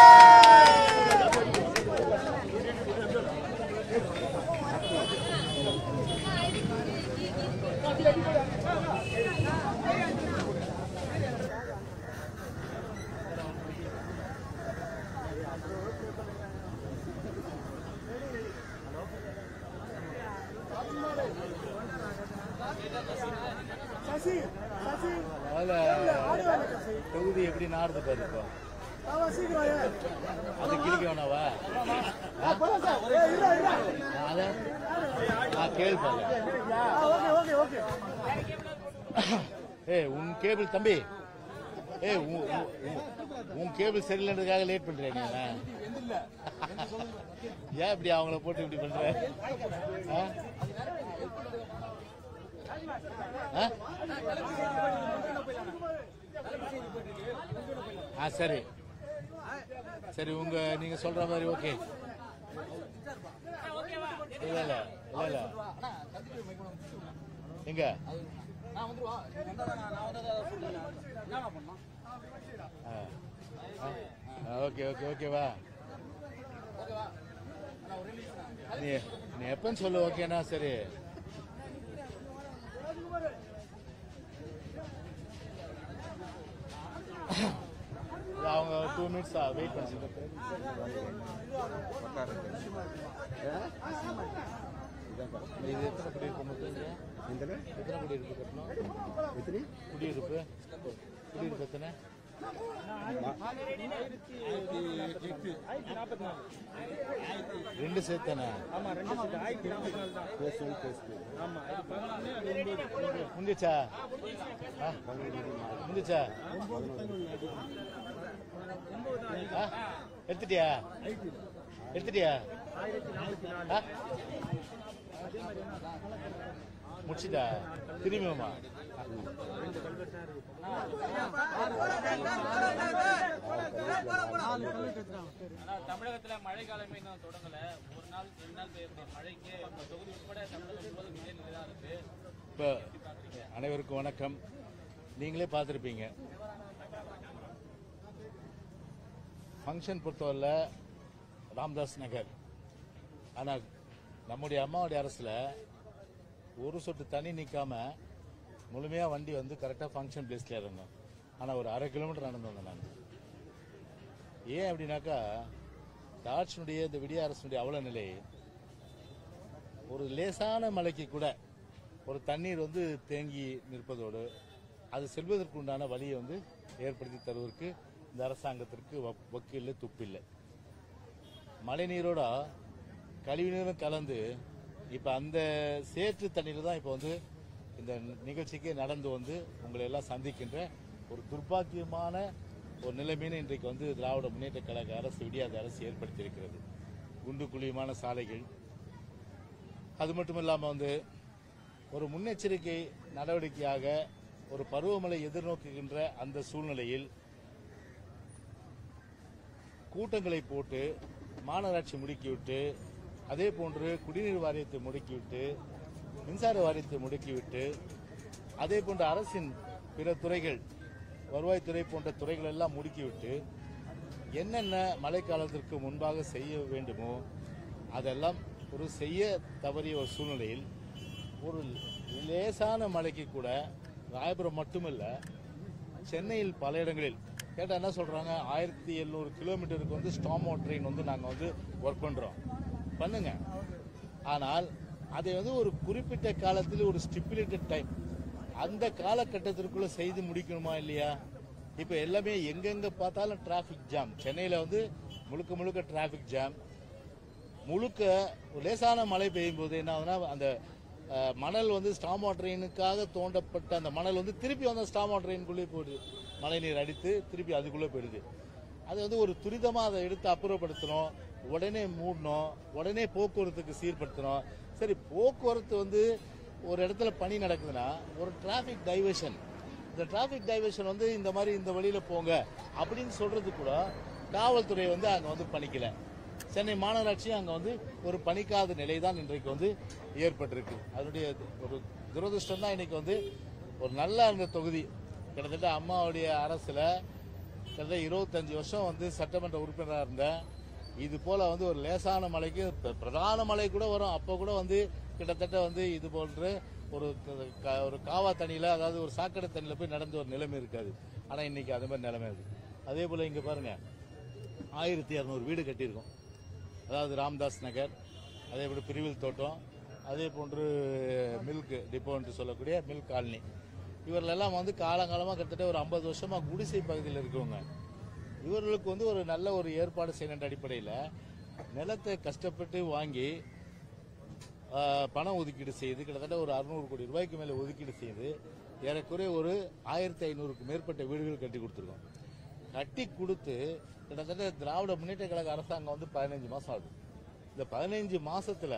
முதல்ல தொகுதி எப்படி நாடுது பாரு இப்போ அது கிழிக்க வேணாவா அதான் நான் கேள்வி பாரு ஏய் உன் கேபிள் தம்பி ஏய் உன் உன்- உன்- உன் கேபிள் சரியில்லைன்றதுக்காக லேட் பண்றியா நீ ஏன் இப்படி அவங்கள போட்டு இப்படி பண்ற ஆ? ஆ? ஆ சரி சரி உங்க நீங்க சொல்ற மாதிரி ஓகே இல்ல இல்ல இல்ல இல்ல அண்ணா தந்துட்டு மைக் கொண்டு வந்து எங்க அது நான் வந்துருவா நீங்க வந்தா நான் நான் வந்தா சொல்லுங்க என்னண்ணா பண்ணலாம் ஓகே ஓகே ஓகேவா ஓகேவா அண்ணா ஒரு நிமிஷம் நீ நீ எப்பன்னு சொல்லு ஓகேனா சரி இல்ல, அவங்க டூ மினிட்ஸ் வெயிட் பண்ணி இது எத்தனை குடியிருப்பு மொத்தம் இங்க? எத்தனை குடியிருப்பு கட்டணும் குடியிருப்பு குடியிருப்பு எத்தனை ரெண்டு சேர்த்தானே ஆமா ரெண்டு செட் ஆயிரத்தி நாற்பத்தி நாலு தான் ஆமா இது பதினொன்று அது ஒன்பது முடிஞ்சிச்சா ஆ? முடிஞ்சிச்சா ஆ? எடுத்துட்டியா எடுத்துட்டியா ஆயிரத்தி நாற்பத்தி நாலு ஆ? முடிச்சிட்டா திரும்பியுமா ஆனா தமிழகத்துல மழை காலமே இன்னும் தொடங்கல ஒரு நாள் ரெண்டு நாள் பெய்யக்கூடிய மழைக்கு இந்த தொகுதி உட்பட தமிழகம் முழுவதும் இதே நிலை தான் இருக்கு இப்போ அனைவருக்கும் வணக்கம் நீங்களே பார்த்துருப்பீங்க ஃபங்க்ஷன் பொறுத்தவரை ராம்தாஸ் நகர் ஆனால் நம்முடைய அம்மாவுடைய அரசில் ஒரு சொட்டு தண்ணி நிற்காம முழுமையாக வண்டி வந்து கரெக்டாக ஃபங்க்ஷன் பிளேஸில் இறங்கும் ஆனால் ஒரு அரை கிலோமீட்டர் நடந்து வந்தேன் நான் ஏன் அப்படின்னாக்கா இந்த ஆட்சியினுடைய இந்த விடிய அரசினுடைய அவல நிலை ஒரு லேசான மழைக்கு கூட ஒரு தண்ணீர் வந்து தேங்கி நிற்பதோடு அது செல்வதற்கு உண்டான வழியை வந்து ஏற்படுத்தி தருவதற்கு இந்த அரசாங்கத்திற்கு வக்- வக்கில்லை துப்பில்லை மழை நீரோட கழிவு நீரும் கலந்து இப்போ அந்த சேற்று தண்ணீர் தான் இப்போ வந்து இந்த நிகழ்ச்சிக்கு நடந்து வந்து உங்களை எல்லாம் சந்திக்கின்ற ஒரு துர்பாக்கியமான ஒரு நிலைமையினை இன்றைக்கு வந்து திராவிட முன்னேற்ற கழக அரசு விடியாத அரசு ஏற்படுத்தியிருக்கிறது குண்டு குழியுமான சாலைகள் அது மட்டும் இல்லாமல் வந்து ஒரு முன்னெச்சரிக்கை நடவடிக்கையாக ஒரு பருவமழை எதிர்நோக்குகின்ற அந்த சூழ்நிலையில் கூட்டங்களை போட்டு மாநகராட்சி முடுக்கிவிட்டு அதே போன்று குடிநீர் வாரியத்தை முடுக்கிவிட்டு மின்சார வாரியத்தை முடுக்கிவிட்டு அதே போன்று அரசின் பிற துறைகள் வருவாய்த்துறை போன்ற துறைகள் எல்லாம் முடுக்கிவிட்டு என்னென்ன மழைக்காலத்திற்கு முன்பாக செய்ய வேண்டுமோ அதெல்லாம் ஒரு செய்ய தவறிய ஒரு சூழ்நிலையில் ஒரு லேசான மழைக்கு கூட ராயபுரம் மட்டுமல்ல சென்னையில் பல இடங்களில் கேட்டால் என்ன சொல்றாங்க ஆயிரத்தி எழுநூறு கிலோமீட்டருக்கு வந்து ஸ்டாமோ ட்ரெயின் வந்து நாங்கள் வந்து ஒர்க் பண்றோம் பண்ணுங்க ஆனால் அதை வந்து ஒரு குறிப்பிட்ட காலத்தில் ஒரு ஸ்டிப்புலேட்டட் டைம் அந்த காலகட்டத்திற்குள்ள செய்து முடிக்கணுமா இல்லையா இப்போ எல்லாமே எங்கெங்க பார்த்தாலும் டிராஃபிக் ஜாம் சென்னையில் வந்து முழுக்க முழுக்க டிராஃபிக் ஜாம் முழுக்க ஒரு லேசான மழை பெய்யும் போது என்ன ஆகுதுன்னா அந்த அஹ், மணல் வந்து ஸ்டாமா ட்ரெயினுக்காக தோண்டப்பட்ட அந்த மணல் வந்து திருப்பி வந்து ஸ்டாமா ட்ரெயினுக்குள்ளே போயிடுது மழைநீர் அடித்து திருப்பி அதுக்குள்ளே போயிடுது அது வந்து ஒரு துரிதமாக அதை எடுத்து அப்புறப்படுத்தணும் உடனே மூடணும் உடனே போக்குவரத்துக்கு சீர்படுத்தணும் சரி போக்குவரத்து வந்து ஒரு இடத்துல பணி நடக்குதுன்னா ஒரு டிராஃபிக் டைவர்ஷன் இந்த டிராஃபிக் டைவர்ஷன் வந்து இந்த மாதிரி இந்த வழியில போங்க அப்படின்னு சொல்றது கூட காவல்துறை வந்து அங்க வந்து பணிக்கல சென்னை மாநகராட்சியும் அங்க வந்து ஒரு பணிக்காத நிலை தான் இன்றைக்கு வந்து ஏற்பட்டிருக்கு அதனுடைய ஒரு துரதிருஷ்டம் தான் இன்னைக்கு வந்து ஒரு நல்ல அந்த தொகுதி கிட்டத்தட்ட அம்மாவுடைய அரசுல கிட்டத்தட்ட இருபத்தஞ்சு வருஷம் வந்து சட்டமன்ற உறுப்பினராக இருந்தேன் இது போல வந்து ஒரு லேசான மழைக்கு பிர- பிரதான மழை கூட வரும் அப்போ கூட வந்து கிட்டத்தட்ட வந்து இது போன்று ஒரு க- க- ஒரு காவா தண்ணியில அதாவது ஒரு சாக்கடை தண்ணியில போய் நடந்து ஒரு நிலைமை இருக்காது ஆனா இன்னைக்கு அது மாதிரி நிலைமை இருக்கு அதே போல இங்க பாருங்க ஆயிரத்தி இரநூறு வீடு கட்டியிருக்கோம் அதாவது ராம்தாஸ் நகர் அதே போல பிரிவில் தோட்டம் அதே போன்று மில்க் டிப்போ என்று சொல்லக்கூடிய மில்க் காலனி இவர்களெல்லாம் வந்து காலங்காலமாக கிட்டத்தட்ட ஒரு ஐம்பது வருஷமா குடிசை பகுதியில் இருக்கவங்க இவர்களுக்கு வந்து ஒரு நல்ல ஒரு ஏற்பாடு செய்யணுன்ற அடிப்படையில் நிலத்தை கஷ்டப்பட்டு வாங்கி ஆஹ், பணம் ஒதுக்கீடு செய்து கிட்டத்தட்ட ஒரு அறுநூறு கோடி ரூபாய்க்கு மேலே ஒதுக்கீடு செய்து ஏறக்குறைய ஒரு ஆயிரத்தி ஐநூறுக்கு மேற்பட்ட வீடுகள் கட்டி கொடுத்துருக்கோம் கட்டி கொடுத்து கிட்டத்தட்ட திராவிட முன்னேற்ற கழக அரசாங்கம் வந்து பதினஞ்சு மாசம் ஆகுது இந்த பதினஞ்சு மாசத்துல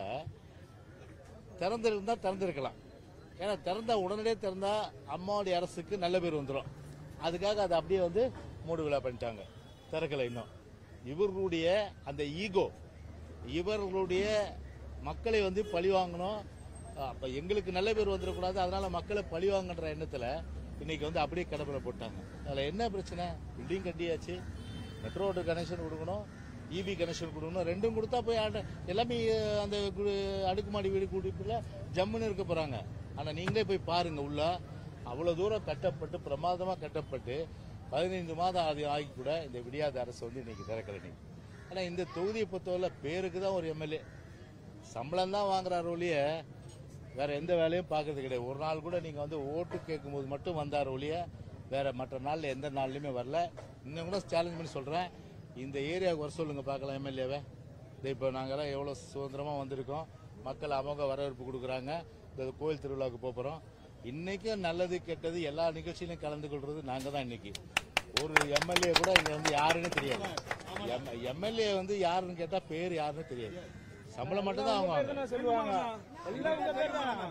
திறந்திருந்தா திறந்திருக்கலாம் ஏன்னா திறந்தா உடனடியே திறந்தா அம்மாவுடைய அரசுக்கு நல்ல பேர் வந்துடும் அதுக்காக அதை அப்படியே வந்து மூடு விழா பண்ணிட்டாங்க திறக்கலை இன்னும் இவர்களுடைய அந்த ஈகோ இவர்களுடைய மக்களை வந்து பழி வாங்கணும் அப்ப எங்களுக்கு நல்ல பேர் வந்துடக்கூடாது அதனால மக்களை பழி வாங்கன்ற எண்ணத்துல இன்னைக்கு வந்து அப்படியே கடப்பில் போட்டாங்க அதுல என்ன பிரச்சனை பில்டிங் கட்டியாச்சு மெட்ரோ ரோடு கனெக்ஷன் கொடுக்கணும் இபி கனெக்ஷன் கொடுக்கணும் ரெண்டும் கொடுத்தா போய் ஆட- எல்லாமே அஹ், அந்த கு- அடுக்குமாடி வீடு குடிப்பில் ஜம்முன்னு இருக்க போறாங்க ஆனா நீங்களே போய் பாருங்க உள்ள அவ்வளவு தூரம் கட்டப்பட்டு பிரமாதமா கட்டப்பட்டு பதினைந்து மாதம் ஆதி ஆகி கூட இந்த விடியாத அரசு வந்து இன்னைக்கு திறக்கல நீங்க ஆனா இந்த தொகுதியை பொறுத்தவரை பேருக்கு தான் ஒரு எம்எல்ஏ சம்பளம் தான் வாங்குறாரு ஒழிய வேற எந்த வேலையும் பார்க்கறது கிடையாது ஒரு நாள் கூட நீங்க வந்து ஓட்டு கேட்கும்போது மட்டும் வந்தார் ஒழிய வேற மற்ற நாள்ல எந்த நாள்லயுமே வரல இன்னும் கூட சேலஞ்ச் பண்ணி சொல்றேன் இந்த ஏரியாவுக்கு வர சொல்லுங்க பார்க்கலாம் எம்எல்ஏவை இப்போ நாங்கெல்லாம் எவ்வளோ சுதந்திரமா வந்திருக்கோம் மக்கள் அவங்க வரவேற்பு கொடுக்குறாங்க இந்த கோயில் திருவிழாவுக்கு போப் போறோம் இன்னைக்கும் நல்லது கெட்டது எல்லா நிகழ்ச்சியிலும் கலந்து கொள்றது நாங்க தான் இன்னைக்கு ஒரு எம்எல்ஏ கூட இங்க வந்து யாருன்னு தெரியாது எம்எல்ஏ வந்து யாருன்னு கேட்டா பேர் யாருன்னு தெரியாது சம்பளம் மட்டும் தான் அவங்க வாங்குறாங்க. சொல்லுவாங்க எல்லாம் உங்க பேர் தானா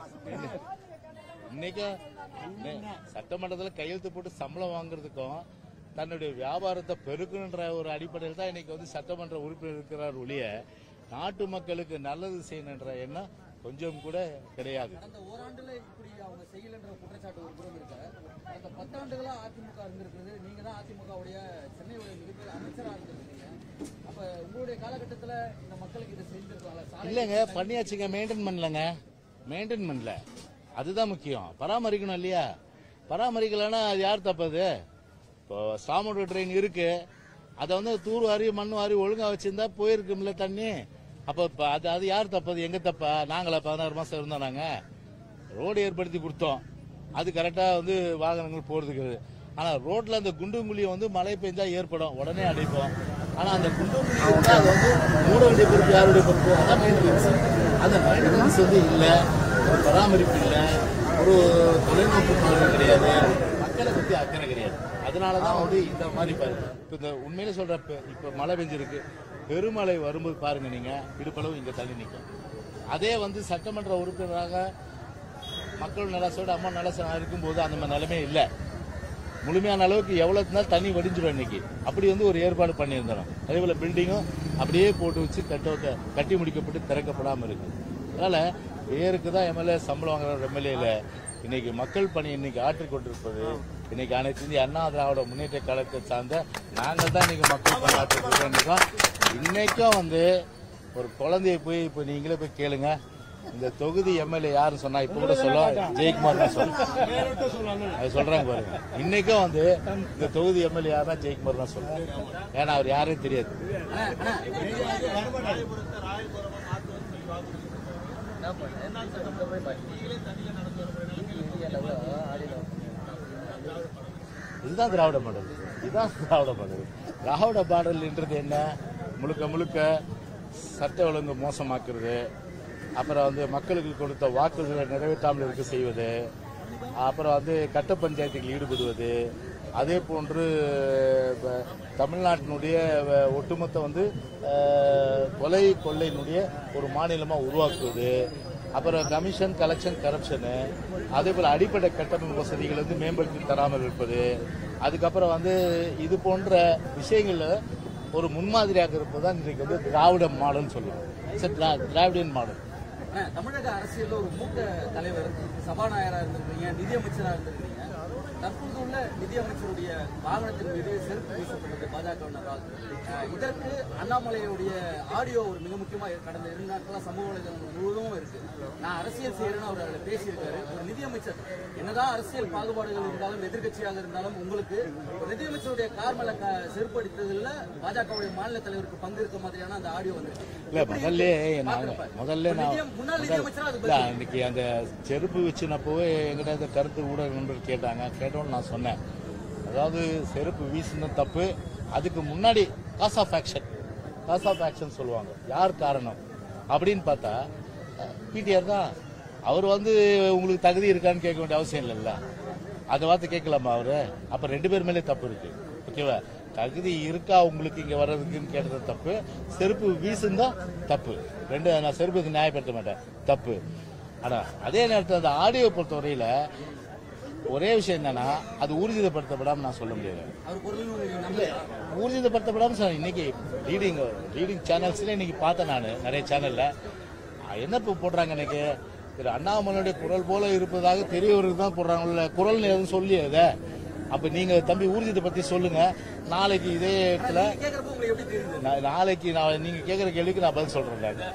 இன்னைக்கு இன்னை- சட்டமன்றத்துல கையெழுத்து போட்டு சம்பளம் வாங்குறதுக்கும் தன்னுடைய வியாபாரத்தை பெருக்கணுன்ற ஒரு அடிப்படையில் தான் இன்னைக்கு வந்து சட்டமன்ற உறுப்பினர் இருக்கிறார் ஒழிய நாட்டு மக்களுக்கு நல்லது செய்யணுன்ற எண்ணம் கொஞ்சம் கூட கிடையாது கடந்த ஓராண்டுல இப்படி அவங்க செய்யலன்ற குற்றச்சாட்டு ஒரு புறம் இருக்க கடந்த பத்தாண்டுகளா அதிமுக இருந்திருக்குது நீங்க தான் அதிமுகவுடைய சென்னையுடைய மிகப்பெரிய அமைச்சரா இருந்திருக்கீங்க அப்ப உங்களுடைய காலகட்டத்துல இந்த மக்களுக்கு இதை செஞ்சிருக்கலாம் சாலை இல்லைங்க பண்ணியாச்சுங்க மெயின்டைன் பண்ணலங்க மெயின்டைன் பண்ணல அதுதான் முக்கியம் பராமரிக்கணும் இல்லையா பராமரிக்கலைன்னா அது யார் தப்பது இப்போ ஸ்டாமோட்டர் ட்ரெயின் இருக்கு அதை வந்து தூர் வாரி மண் வாரி ஒழுங்கா வச்சிருந்தா போயிருக்கும்ல தண்ணி அப்போ இப்போ அது அது யார் தப்பது எங்க தப்பா நாங்களா பதினாறு மாசம் இருந்தோம் நாங்க ரோடு ஏற்படுத்தி கொடுத்தோம் அது கரெக்டா வந்து வாகனங்கள் போறதுக்கு ஆனா ரோட்ல அந்த குண்டு குழியை வந்து மழை பெஞ்சா ஏற்படும் உடனே அடைப்போம் ஆனா அந்த குண்டு குழி இருந்தா அது வந்து மூட வேண்டிய பொறுப்பு யாருடைய பொறுப்பு அதான் மெயின்டெனன்ஸ் அந்த மெயின்டெனன்ஸ் வந்து இல்ல ஒரு பராமரிப்பு இல்ல ஒரு தொலைநோக்கு பார்வை கிடையாது மக்களை பத்தி அக்கறை கிடையாது அதனாலதான் வந்து இந்த மாதிரி பாருங்க இப்ப இந்த உண்மையில சொல்ற இப்ப- இப்ப மழை பெஞ்சிருக்கு பெருமழை வரும்போது பாருங்க நீங்க இடுப்பளவு இங்க தள்ளி நிற்கும் அதே வந்து சட்டமன்ற உறுப்பினராக மக்கள் நலசோட அம்மா நலசனம் இருக்கும்போது அந்த மாதிரி நிலைமை இல்ல முழுமையான அளவுக்கு எவ்வளவு இருந்தாலும் தண்ணி வடிஞ்சிடும் இன்னைக்கு அப்படி வந்து ஒரு ஏற்பாடு பண்ணியிருந்தோம் அதே போல பில்டிங்கும் அப்படியே போட்டு வச்சு கட்ட கட்டி முடிக்கப்பட்டு திறக்கப்படாம இருக்கு அதனால பேருக்கு தான் எம்எல்ஏ சம்பளம் வாங்குற எம்எல்ஏ இல்ல இன்னைக்கு மக்கள் பணி இன்னைக்கு ஆற்றிக் கொண்டிருப்பது இன்னைக்கு அனைத்து இந்திய அண்ணா திராவிட முன்னேற்ற கழகத்தை சார்ந்த நாங்கள் தான் இன்னைக்கு மக்கள் பணி ஆற்றிட்டு இருக்கோம் இன்னைக்கும் வந்து ஒரு குழந்தைய போய் இப்போ நீங்களே போய் கேளுங்க இந்த தொகுதி எம்எல்ஏ யாருன்னு சொன்னா இப்ப கூட சொல்ல ஜெயக்குமார் தான் சொல்லுங்க அது சொல்றாங்க பாருங்க இன்னைக்கும் வந்து இந்த தொகுதி எம்எல்ஏ யாருன்னா ஜெயக்குமார் தான் சொல்றாங்க ஏன்னா அவர் யாரும் தெரியாது இதுதான் திராவிட மாடல் இதுதான் திராவிட மாடல் திராவிட மாடல்ன்றது என்ன முழுக்க முழுக்க சட்ட ஒழுங்கு மோசமாக்குறது அப்புறம் வந்து மக்களுக்கு கொடுத்த வாக்குறுதிகளை நிறைவேற்றாமல் இருக்க செய்வது அப்புறம் வந்து கட்ட பஞ்சாயத்துகள் ஈடுபடுவது அதே போன்று வ- தமிழ்நாட்டினுடைய வ- ஒட்டுமொத்த வந்து அஹ், கொலை கொள்ளையினுடைய ஒரு மாநிலமா உருவாக்குவது அப்புறம் கமிஷன் கலெக்ஷன் கரப்ஷனு அதே போல அடிப்படை கட்டமைப்பு வசதிகள் வந்து மேம்படுத்தி தராமல் இருப்பது அதுக்கப்புறம் வந்து இது போன்ற விஷயங்கள்ல ஒரு முன்மாதிரியாக இருப்பது தான் இன்றைக்கு வந்து திராவிட மாடல்னு சொல்லுவோம் It's a திரா- திராவிடியன் மாடல் அண்ணா, தமிழக அரசியல்ல ஒரு மூத்த தலைவர் சபாநாயகரா இருந்திருக்கீங்க நிதியமைச்சரா இருந்திருக்கீங்க தற்போது உள்ள நிதியமைச்சருடைய வாகனத்தின் மீது செருப்பு வீசப்பட்டது பாஜகவினரால் அஹ், இதற்கு அண்ணாமலையுடைய ஆடியோ ஒரு மிக முக்கியமா கடந்த இரண்டு நாட்களா சமூக வலைதளங்கள் முழுவதும் இருக்கு நான் அரசியல் செய்யறேன்னு அவர் அதில் பேசியிருக்காரு ஒரு நிதியமைச்சர் என்னதான் அரசியல் பாகுபாடுகள் இருந்தாலும் எதிர்க்கட்சியாக இருந்தாலும் உங்களுக்கு ஒரு நிதியமைச்சருடைய கார் மேல க- செருப்பு அடித்ததுல பாஜகவுடைய மாநில தலைவருக்கு பங்கு இருக்க மாதிரியான அந்த ஆடியோ வந்து இல்ல முதல்ல நாங்க முதல்ல நான் நிதியம்- முன்னாள் நிதியமைச்சரா அது இல்ல இன்னைக்கு அந்த செருப்பு வச்சு நான் போய் எங்கிட்ட இந்த கருத்து ஊடக நண்பர் கேட்டாங்க கேட்டோன்னு நான் சொன்னேன் அதாவது செருப்பு வீசின தப்பு அதுக்கு முன்னாடி cause of action cause of action சொல்லுவாங்க யார் காரணம் அப்படின்னு பார்த்தா பிடிஆர் தான் அவர் வந்து உங்களுக்கு தகுதி இருக்கான்னு கேட்க வேண்டிய அவசியம் இல்லைல்ல அந்த வார்த்தை கேட்கலாமா அவரு அப்ப ரெண்டு பேர் மேலே தப்பு இருக்கு ஓகேவா தகுதி இருக்கா உங்களுக்கு இங்க வர்றதுக்குன்னு கேட்டது தப்பு செருப்பு வீசுந்தா தப்பு ரெண்டு நான் செருப்புக்கு நியாயப்படுத்த மாட்டேன் தப்பு ஆனா அதே நேரத்தில் அந்த ஆடியோ பொறுத்தவரையில ஒரே விஷயம் என்னன்னா அது ஊர்ஜிதப்படுத்தப்படாம நான் சொல்ல முடியாது அவர் குரல் உங்களுக்கு நம்பலையா ஊர்ஜிதப்படுத்தப்படாம சார் இன்னைக்கு லீடிங் லீடிங் சேனல்ஸ்ல இன்னைக்கு பார்த்தேன் நான் நிறைய சேனல்ல என்ன இப்போ போடுறாங்க இன்னைக்கு திரு அண்ணாமலையுடைய குரல் போல இருப்பதாக தெரியவருக்கு தான் போடுறாங்கல்ல குரல் எதுவும் சொல்லி அதை அப்ப நீங்க தம்பி ஊர்ஜித்தை பத்தி சொல்லுங்க நாளைக்கு இதே இடத்துல நீங்க கேக்குறப்ப உங்களுக்கு எப்படி தெரியுது நா- நாளைக்கு நான் நீங்க கேக்குற கேள்விக்கு நான் பதில் சொல்றேன் நான்.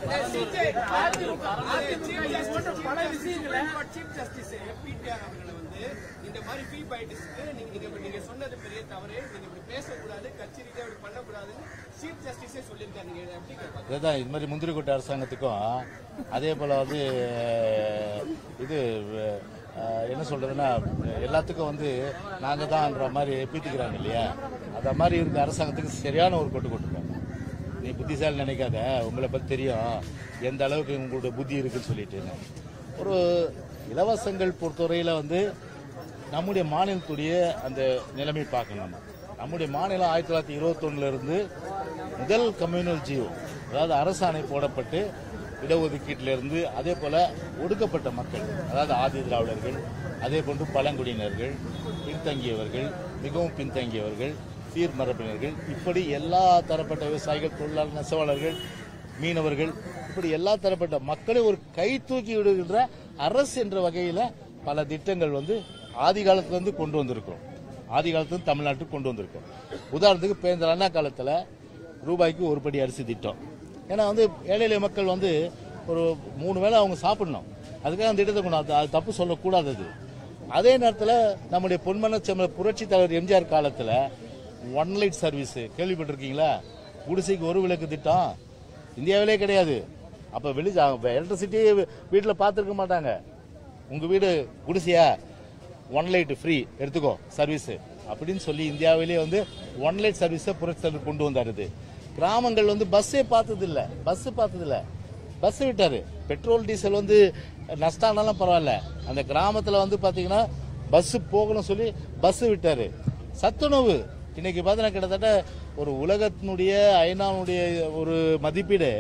பல விஷயங்களை சீஃப் ஜஸ்டிஸ் பிடிஆர் அவர்களை வந்து இந்த மாதிரி ஃபீ பைட்டிஸ்க்கு நீங்க நீங்க இப்ப நீங்க சொன்னது பெரிய தவறு நீங்க இப்படி பேசக்கூடாது கட்சி ரீதியா இப்படி பண்ணக்கூடாதுன்னு சீஃப் ஜஸ்டிஸே சொல்லியிருக்காரு நீங்க இதை எப்படி கேட்பாங்க இதுதான் இது மாதிரி முந்திரிக்கோட்டை அரசாங்கத்துக்கும் அதே போல வந்து இது அஹ், என்ன சொல்றதுன்னா எல்லாத்துக்கும் வந்து நாங்க தான்ன்ற மாதிரி பீத்துக்கிறாங்க இல்லையா அத மாதிரி இருக்க அரசாங்கத்துக்கு சரியான ஒரு கொட்டு கொட்டுருக்காங்க நீ புத்திசாலி நினைக்காத உங்களை பத்தி தெரியும் எந்த அளவுக்கு உங்களோட புத்தி இருக்குன்னு சொல்லிட்டு ஒரு இலவசங்கள் பொறுத்தவரையில வந்து நம்முடைய மாநிலத்துடைய அந்த நிலைமை பார்க்கணும் நம்ம நம்முடைய மாநிலம் ஆயிரத்தி தொள்ளாயிரத்தி இருபத்தொன்னுல இருந்து முதல் கம்யூனல் ஜியோ அதாவது அரசாணை போடப்பட்டு இடஒதுக்கீட்டில இருந்து அதே போல ஒடுக்கப்பட்ட மக்கள் அதாவது ஆதி திராவிடர்கள் அதே போன்று பழங்குடியினர்கள் பின்தங்கியவர்கள் மிகவும் பின்தங்கியவர்கள் சீர் மரபினர்கள் இப்படி எல்லா தரப்பட்ட விவசாயிகள் தொழிலாளர் நெசவாளர்கள் மீனவர்கள் இப்படி எல்லா தரப்பட்ட மக்களை ஒரு கை தூக்கி விடுகின்ற அரசு என்ற வகையில பல திட்டங்கள் வந்து ஆதி காலத்துல இருந்து கொண்டு வந்திருக்கிறோம் ஆதி காலத்துல இருந்து தமிழ்நாட்டுக்கு கொண்டு வந்திருக்கோம் உதாரணத்துக்கு பேருந்த அண்ணா காலத்துல ரூபாய்க்கு ஒரு படி அரிசி திட்டம் ஏன்னா வந்து ஏழை எளிய மக்கள் வந்து ஒரு மூணு வேளை அவங்க சாப்பிடணும் அதுக்காக அந்த திட்டத்தை கொண்டு வந்து- அது தப்பு சொல்லக்கூடாது அது அதே நேரத்தில் நம்முடைய பொன்மன செம்ம புரட்சி தலைவர் எம்ஜிஆர் காலத்தில் ஒன் லைட் சர்வீஸ் கேள்விப்பட்டிருக்கீங்களா குடிசைக்கு ஒரு விளக்கு திட்டம் இந்தியாவிலே கிடையாது அப்போ வெளி எலக்ட்ரிசிட்டி வீட்டில் பார்த்துருக்க மாட்டாங்க உங்கள் வீடு குடிசையா ஒன் லைட் ஃப்ரீ எடுத்துக்கோ சர்வீஸ் அப்படின்னு சொல்லி இந்தியாவிலே வந்து ஒன் லைட் சர்வீஸை புரட்சி தலைவர் கொண்டு வந்தார் இது கிராமங்கள் வந்து பஸ்ஸே பார்த்தது இல்ல பஸ் பார்த்தது இல்ல பஸ் விட்டாரு பெட்ரோல் டீசல் வந்து நஷ்டம் ஆனாலும் பரவாயில்ல அந்த கிராமத்துல வந்து பாத்தீங்கன்னா பஸ் போகணும் சொல்லி பஸ் விட்டாரு சத்துணவு இன்னைக்கு பார்த்தீங்கன்னா கிட்டத்தட்ட ஒரு உலகத்தினுடைய ஐநாவுடைய ஒரு மதிப்பீடு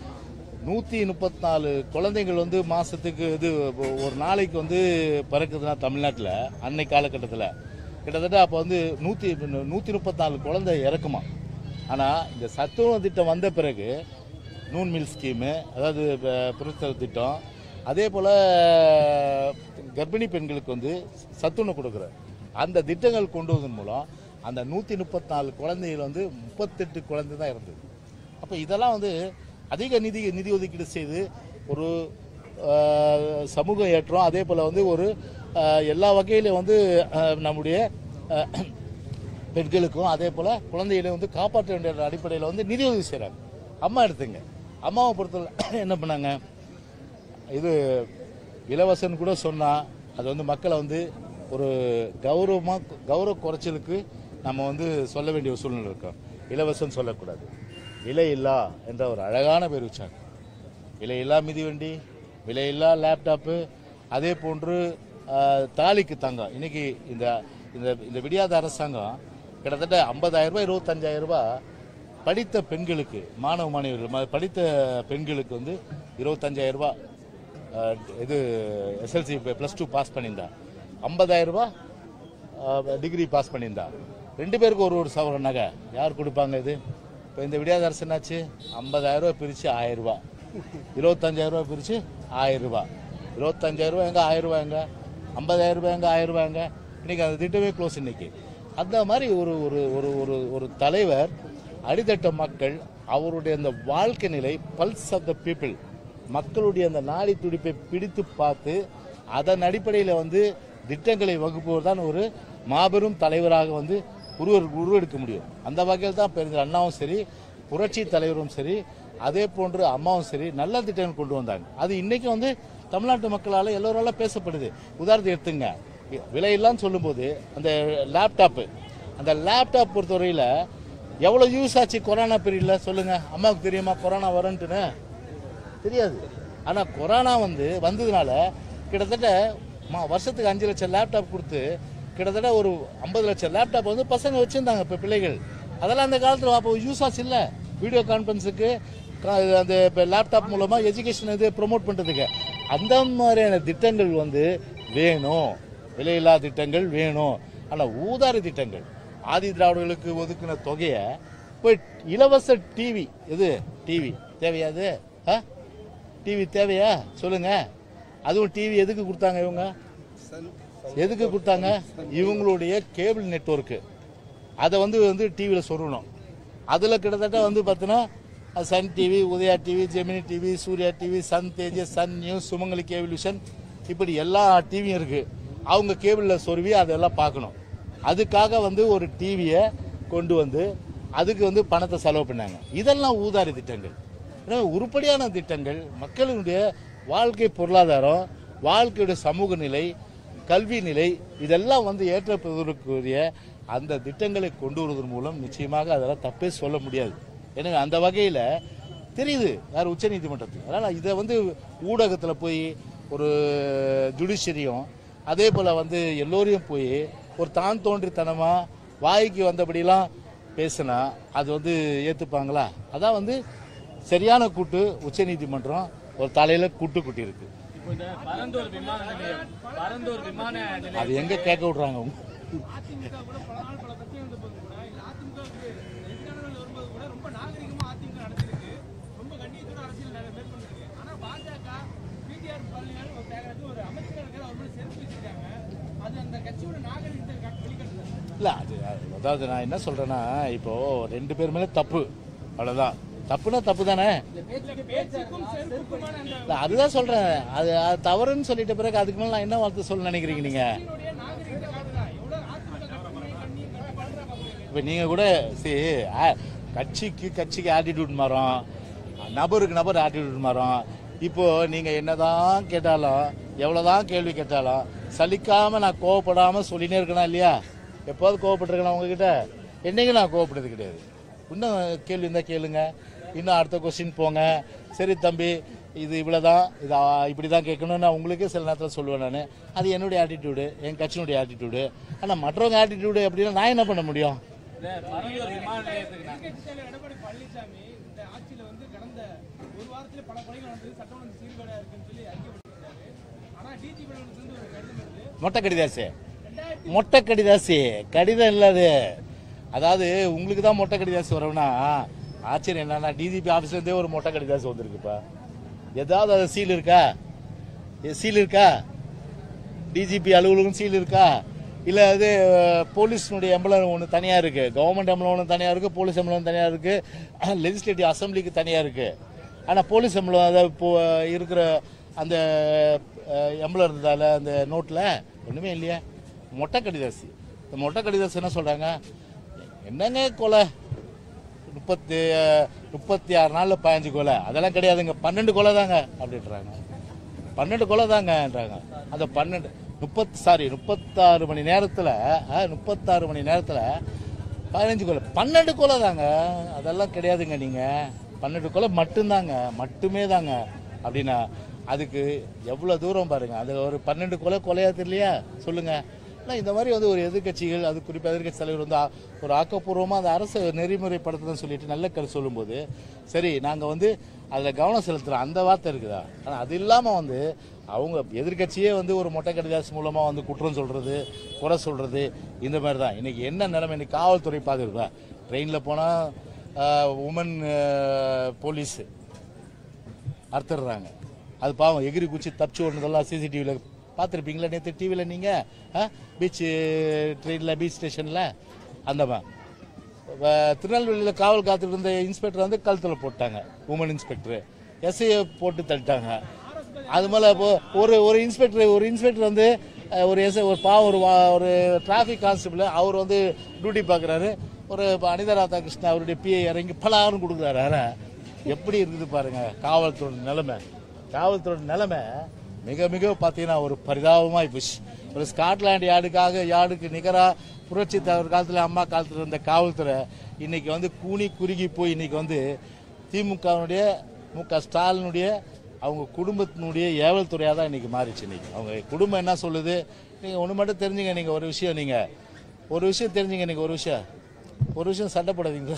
நூத்தி முப்பத்தி நாலு குழந்தைகள் வந்து மாசத்துக்கு இது ஒரு நாளைக்கு வந்து பிறக்குதுன்னா தமிழ்நாட்டில் அன்னை காலகட்டத்தில் கிட்டத்தட்ட அப்போ வந்து நூத்தி நூத்தி முப்பத்தி நாலு குழந்தை இறக்குமா ஆனா இந்த சத்துணவு திட்டம் வந்த பிறகு நூன் மில் ஸ்கீமு அதாவது அஹ், புரட்சி திட்டம் அதே போல கர்ப்பிணி பெண்களுக்கு வந்து சத்துணவு கொடுக்குற அந்த திட்டங்கள் கொண்டு வந்ததன் மூலம் அந்த நூத்தி முப்பத்தி நாலு குழந்தைகள் வந்து முப்பத்தெட்டு குழந்தை தான் இருந்தது அப்ப இதெல்லாம் வந்து அதிக நிதி நிதி ஒதுக்கீடு செய்து ஒரு அஹ், சமூக ஏற்றம் அதே போல வந்து ஒரு அஹ், எல்லா வகையிலும் வந்து அஹ், நம்முடைய அஹ், பெண்களுக்கும் அதே போல குழந்தைகளை வந்து காப்பாற்ற வேண்டிய அடிப்படையில் வந்து நிதி உதவி செய்றாங்க அம்மா எடுத்துங்க அம்மாவை பொறுத்தவரை என்ன பண்ணாங்க இது இலவசன் கூட சொன்னா அது வந்து மக்களை வந்து ஒரு கௌரவமா கௌரவ குறைச்சலுக்கு நம்ம வந்து சொல்ல வேண்டிய ஒரு சூழ்நிலை இருக்கோம் இலவசம் சொல்லக்கூடாது விலை இல்லா என்ற ஒரு அழகான பேர் வச்சாங்க விலையில்லா மிதிவண்டி விலையில்லா லேப்டாப்பு அதே போன்று ஆஹ், தாலிக்கு தங்கம் இன்னைக்கு இந்த இந்த இந்த விடியாத அரசாங்கம் கிட்டத்தட்ட ஐம்பதாயிரம் ரூபாய் இருபத்தஞ்சாயிரம் ரூபாய் படித்த பெண்களுக்கு மாணவ மாணவியர்கள் ம- படித்த பெண்களுக்கு வந்து இருபத்தஞ்சாயிரம் ரூபாய் ஆஹ், இது எஸ்எல்சி ப்ளஸ் டூ பாஸ் பண்ணியிருந்தா ஐம்பதாயிரம் ரூபாய் டிகிரி பாஸ் பண்ணியிருந்தா ரெண்டு பேருக்கு ஒரு ஒரு சவரன் நகை யார் கொடுப்பாங்க இது இப்போ இந்த விடியாத அரசு என்னாச்சு ஐம்பதாயிரம் ரூபாய் பிரித்து ஆயிரம் ரூபாய் இருபத்தஞ்சாயிரம் ரூபாய் பிரித்து ஆயிரம் ரூபாய் இருபத்தஞ்சாயிரம் ரூபாய் எங்க ஆயிரம் ரூபாய் எங்க ஐம்பதாயிரம் ரூபாய் எங்க ஆயிரம் ரூபாய் எங்க இன்னைக்கு அந்த திட்டமே க்ளோஸ் இன்னைக்கு அந்த மாதிரி ஒரு ஒரு ஒரு ஒரு ஒரு தலைவர் அடித்தட்ட மக்கள் அவருடைய அந்த வாழ்க்கை நிலை பல்ஸ் ஆஃப் த பீப்புள் மக்களுடைய அந்த நாடி துடிப்பை பிடித்து பார்த்து அதன் அடிப்படையில் வந்து திட்டங்களை வகுப்பவர் தான் ஒரு மாபெரும் தலைவராக வந்து உருவ உருவெடுக்க முடியும் அந்த வகையில் தான் பெருந்தர் அண்ணாவும் சரி புரட்சி தலைவரும் சரி அதே போன்று அம்மாவும் சரி நல்ல திட்டங்கள் கொண்டு வந்தாங்க அது இன்னைக்கு வந்து தமிழ்நாட்டு மக்களால் எல்லோரால பேசப்படுது உதாரணத்தை எடுத்துங்க விலையில்லான்னு சொல்லும்போது அந்த லேப்டாப்பு அந்த லேப்டாப் பொறுத்தவரையில் எவ்வளோ யூஸ் ஆச்சு கொரோனா பீரியட்ல சொல்லுங்க அம்மாவுக்கு தெரியுமா கொரோனா வரும்ன்ட்டுன்னு தெரியாது ஆனா கொரோனா வந்து வந்ததுனால கிட்டத்தட்ட மா- வருஷத்துக்கு அஞ்சு லட்சம் லேப்டாப் கொடுத்து கிட்டத்தட்ட ஒரு ஐம்பது லட்சம் லேப்டாப் வந்து பசங்க வச்சிருந்தாங்க இப்போ பிள்ளைகள் அதெல்லாம் அந்த காலத்தில் அப்போ யூஸ் ஆச்சு இல்லை வீடியோ கான்ஃபரன்ஸுக்கு அந்த இப்போ லேப்டாப் மூலமாக எஜுகேஷன் இது ப்ரோமோட் பண்ணுறதுக்கு அந்த மாதிரியான திட்டங்கள் வந்து வேணும் விலையில்லா திட்டங்கள் வேணும் ஆனா ஊதாரி திட்டங்கள் ஆதி திராவிடர்களுக்கு ஒதுக்கின தொகையை போய் இலவச டிவி எது டிவி தேவையா அது டிவி தேவையா சொல்லுங்க அதுவும் டிவி எதுக்கு கொடுத்தாங்க இவங்க எதுக்கு கொடுத்தாங்க இவங்களுடைய கேபிள் நெட்வொர்க்கு அதை வந்து வந்து டிவியில் சொல்லணும் அதில் கிட்டத்தட்ட வந்து பார்த்தீங்கன்னா Sun TV Udaya TV Gemini TV Surya TV Sun Tejas Sun News Sumangali Cable Vision இப்படி எல்லா டிவியும் இருக்கு அவங்க கேபிளில் சொருவி அதெல்லாம் பார்க்கணும் அதுக்காக வந்து ஒரு டிவியை கொண்டு வந்து அதுக்கு வந்து பணத்தை செலவு பண்ணாங்க இதெல்லாம் ஊதாரி திட்டங்கள் எனவே உருப்படியான திட்டங்கள் மக்களுடைய வாழ்க்கை பொருளாதாரம் வாழ்க்கையுடைய சமூக நிலை கல்வி நிலை இதெல்லாம் வந்து ஏற்றப்படுவதற்குரிய அந்த திட்டங்களை கொண்டு வருவதன் மூலம் நிச்சயமாக அதெல்லாம் தப்பே சொல்ல முடியாது எனவே அந்த வகையில் தெரியுது யார் உச்ச நீதிமன்றத்துக்கு அதனால் இதை வந்து ஊடகத்தில் போய் ஒரு ஜுடிஷியரியும் அதே போல் வந்து எல்லோரையும் போய் ஒரு தான் தோன்றித்தனமாக வாய்க்கு வந்தபடிலாம் பேசினா அது வந்து ஏற்றுப்பாங்களா அதான் வந்து சரியான கூட்டு உச்ச நீதிமன்றம் ஒரு தலையில் கூட்டு குட்டி இருக்கு இப்போ இந்த பரந்தூர் விமான நிலையம் பரந்தூர் விமான நிலையம் அது எங்கே கேட்க விட்றாங்க அவங்க அதிமுக கூட பல நாள் பல பிரச்சனை வந்த போது கூட இல்ல அதிமுகவுக்கு எதிரானவர்கள் வரும்போது கூட ரொம்ப நாகரிகமா அதிமுக நடத்திருக்கு ரொம்ப கண்ணியத்தோட அரசியல் நட- மேற்கொண்டிருக்கு ஆனா பாஜக பிடிஆர் பழனியால் ஒரு தேவையான ஒரு அமைச்சராக இருக்கிற அவர் மேல செருப்பு வச்சிருக்காங்க அது அந்த கட்சியோட நாகரிகத்தை காட்டு- வெளிக்காட்டுது இல்லை அது அதாவது நான் என்ன சொல்கிறேன்னா இப்போ ரெண்டு பேர் மேலே தப்பு அவ்வளோதான் தப்புனா தப்பு தானே பேச்சுக்கும் செருப்புக்குமான அந்த இல்ல, அதுதான் சொல்கிறேன் அது அது தவறுன்னு சொல்லிட்ட பிறகு அதுக்கு மேலே நான் என்ன வார்த்தை சொல்ல நினைக்கிறீங்க நீங்கள் கட்சியினுடைய நாகரிகத்தை காட்டுதா எவ்வளவு அதிமுக கட்டுரை கண்ணி கட்டுப்பாடுறா பாக்குறீங்க இப்போ நீங்கள் கூட சரி ஆ, கட்சிக்கு கட்சிக்கு ஆட்டிடியூட் மாறும் நபருக்கு நபர் ஆட்டிடியூட் மாறும் இப்போ நீங்கள் என்னதான் கேட்டாலும் எவ்வளோதான் கேள்வி கேட்டாலும் சலிக்காமல் நான் கோவப்படாமல் சொல்லினே இருக்கணும் இல்லையா எப்போது கோவப்பட்டிருக்கேன் உங்ககிட்ட என்னைக்கு நான் கோவப்படுறது கிடையாது இன்னும் கேள்வி இருந்தால் கேளுங்க இன்னும் அடுத்த கொஸ்டின் போங்க சரி தம்பி இது இவ்வளோதான் இது இப்படி தான் கேட்கணும்னு நான் உங்களுக்கே சில நேரத்தில் சொல்லுவேன் நான் அது என்னுடைய ஆட்டிடியூடு என் கட்சியினுடைய ஆட்டிடியூடு ஆனால் மற்றவங்க ஆட்டிடியூடு அப்படின்னா நான் என்ன பண்ண முடியும் இந்த பரந்தூர் விமான நிலையத்துக்கு நான் எதிர்க்கட்சித் தலைவர் எடப்பாடி பழனிசாமி இந்த ஆட்சியில வந்து கடந்த ஒரு வாரத்துல பல கொலைகள் நடந்தது சட்டமன்ற சீர்கேடா இருக்குன்னு சொல்லி அறிக்கை விட்டுருக்காரு ஆனா டிஜிபி வந்து ஒரு கடிதம் வருது மொட்டை கடிதாசு மொட்டை கடிதாசி கடிதம் இல்லாது அதாவது உங்களுக்கு தான் மொட்டை கடிதாசு வரும்னா ஆச்சரியம் என்னன்னா டிஜிபி ஆஃபீஸ்ல இருந்தே ஒரு மொட்டை கடிதாசு வந்திருக்குப்பா ஏதாவது அது சீல் இருக்கா ஏ, சீல் இருக்கா டிஜிபி அலுவலகம் சீல் இருக்கா இல்ல அது அஹ், போலீஸ்னுடைய எம்பளம் ஒன்று தனியா இருக்கு கவர்மெண்ட் எம்பளம் ஒன்று தனியா இருக்கு போலீஸ் எம்பளம் தனியா இருக்கு லெஜிஸ்லேட்டிவ் அசம்பிளிக்கு தனியா இருக்கு ஆனா போலீஸ் எம்பளம் அதை இப்போ இருக்கிற அந்த எம்பளம் இருந்ததால அந்த நோட்ல ஒண்ணுமே இல்லையா மொட்டை கடிதாசி இந்த மொட்டை கடிதாசி என்ன சொல்றாங்க என்னங்க கொலை முப்பத்தி முப்பத்தி ஆறு நாள்ல பதினஞ்சு கொலை அதெல்லாம் கிடையாதுங்க பன்னெண்டு கொலை தாங்க அப்படின்றாங்க பன்னெண்டு கொலை தாங்கன்றாங்க அந்த பன்னெண்டு முப்பத்தி சாரி முப்பத்தாறு மணி நேரத்துல அஹ், முப்பத்தாறு மணி நேரத்துல பதினஞ்சு கொலை பன்னெண்டு கொலை தாங்க அதெல்லாம் கிடையாதுங்க நீங்க பன்னெண்டு கொலை மட்டும்தாங்க மட்டுமே தாங்க அப்படின்னா அதுக்கு எவ்வளவு தூரம் பாருங்க அது ஒரு பன்னெண்டு கொலை கொலையா தெரியலையா சொல்லுங்க ஆனா இந்த மாதிரி வந்து ஒரு எதிர்க்கட்சிகள் அது குறிப்பாக எதிர்க்கட்சி தலைவர் வந்து ஆ- ஒரு ஆக்கப்பூர்வமாக அந்த அரசு நெறிமுறைப்படுத்துதுன்னு சொல்லிட்டு நல்ல கருத்து சொல்லும்போது சரி நாங்கள் வந்து அதில் கவனம் செலுத்துகிறோம் அந்த வார்த்தை இருக்குதா ஆனால் அது இல்லாமல் வந்து அவங்க எதிர்க்கட்சியே வந்து ஒரு மொட்டை கடிதாசு மூலமாக வந்து குற்றம் சொல்கிறது குறை சொல்கிறது இந்த மாதிரி தான் இன்னைக்கு என்ன நிலைமை இன்னைக்கு காவல்துறை பார்த்துருப்பா ட்ரெயினில் போனால் உமன் போலீஸு அறுத்துடுறாங்க அது பாவம் எகிரி குச்சி தப்பிச்சு ஓடுனதெல்லாம் சிசிடிவியில் பார்த்துருப்பீங்களா நேற்று டிவியில் நீங்கள் பீச் ட்ரெயினில் பீச் ஸ்டேஷனில் அந்த மா- வ- திருநெல்வேலியில் காவல் காத்துட்டு இருந்த இன்ஸ்பெக்டர் வந்து கழுத்தில் போட்டாங்க உமன் இன்ஸ்பெக்டர் எஸ்ஐயை போட்டு தள்ளிட்டாங்க அது மேலே இப்போ ஒரு ஒரு இன்ஸ்பெக்டர் ஒரு இன்ஸ்பெக்டர் வந்து அஹ், ஒரு எஸ்ஐ ஒரு பா ஒரு வா- ஒரு டிராஃபிக் கான்ஸ்டபிள் அவர் வந்து டியூட்டி பார்க்குறாரு ஒரு இப்ப அனிதா ராதாகிருஷ்ணன் அவருடைய பிஏ இறங்கி பலாரும் கொடுக்குறாரு ஆனா, எப்படி இருக்குது பாருங்க காவல்துறை நிலைமை காவல்துறை நிலைமை மிக மிக பார்த்தீங்கன்னா ஒரு பரிதாபமாய் போச்சு ஒரு ஸ்காட்லாந்து யார்டுக்காக யார்டுக்கு நிகரா புரட்சி தலைவர் காலத்துல அம்மா காலத்துல இருந்த காவல்துறை இன்னைக்கு வந்து கூனி குறுகி போய் இன்னைக்கு வந்து திமுகவினுடைய மு க ஸ்டாலினுடைய அவங்க குடும்பத்தினுடைய ஏவல் துறையாக தான் இன்னைக்கு மாறிச்சு இன்னைக்கு அவங்க குடும்பம் என்ன சொல்லுது நீங்க ஒன்று மட்டும் தெரிஞ்சுங்க நீங்க ஒரு விஷயம் நீங்க ஒரு விஷயம் தெரிஞ்சுங்க நீங்க ஒரு விஷயம் ஒரு விஷயம் சண்டை போடாதீங்களா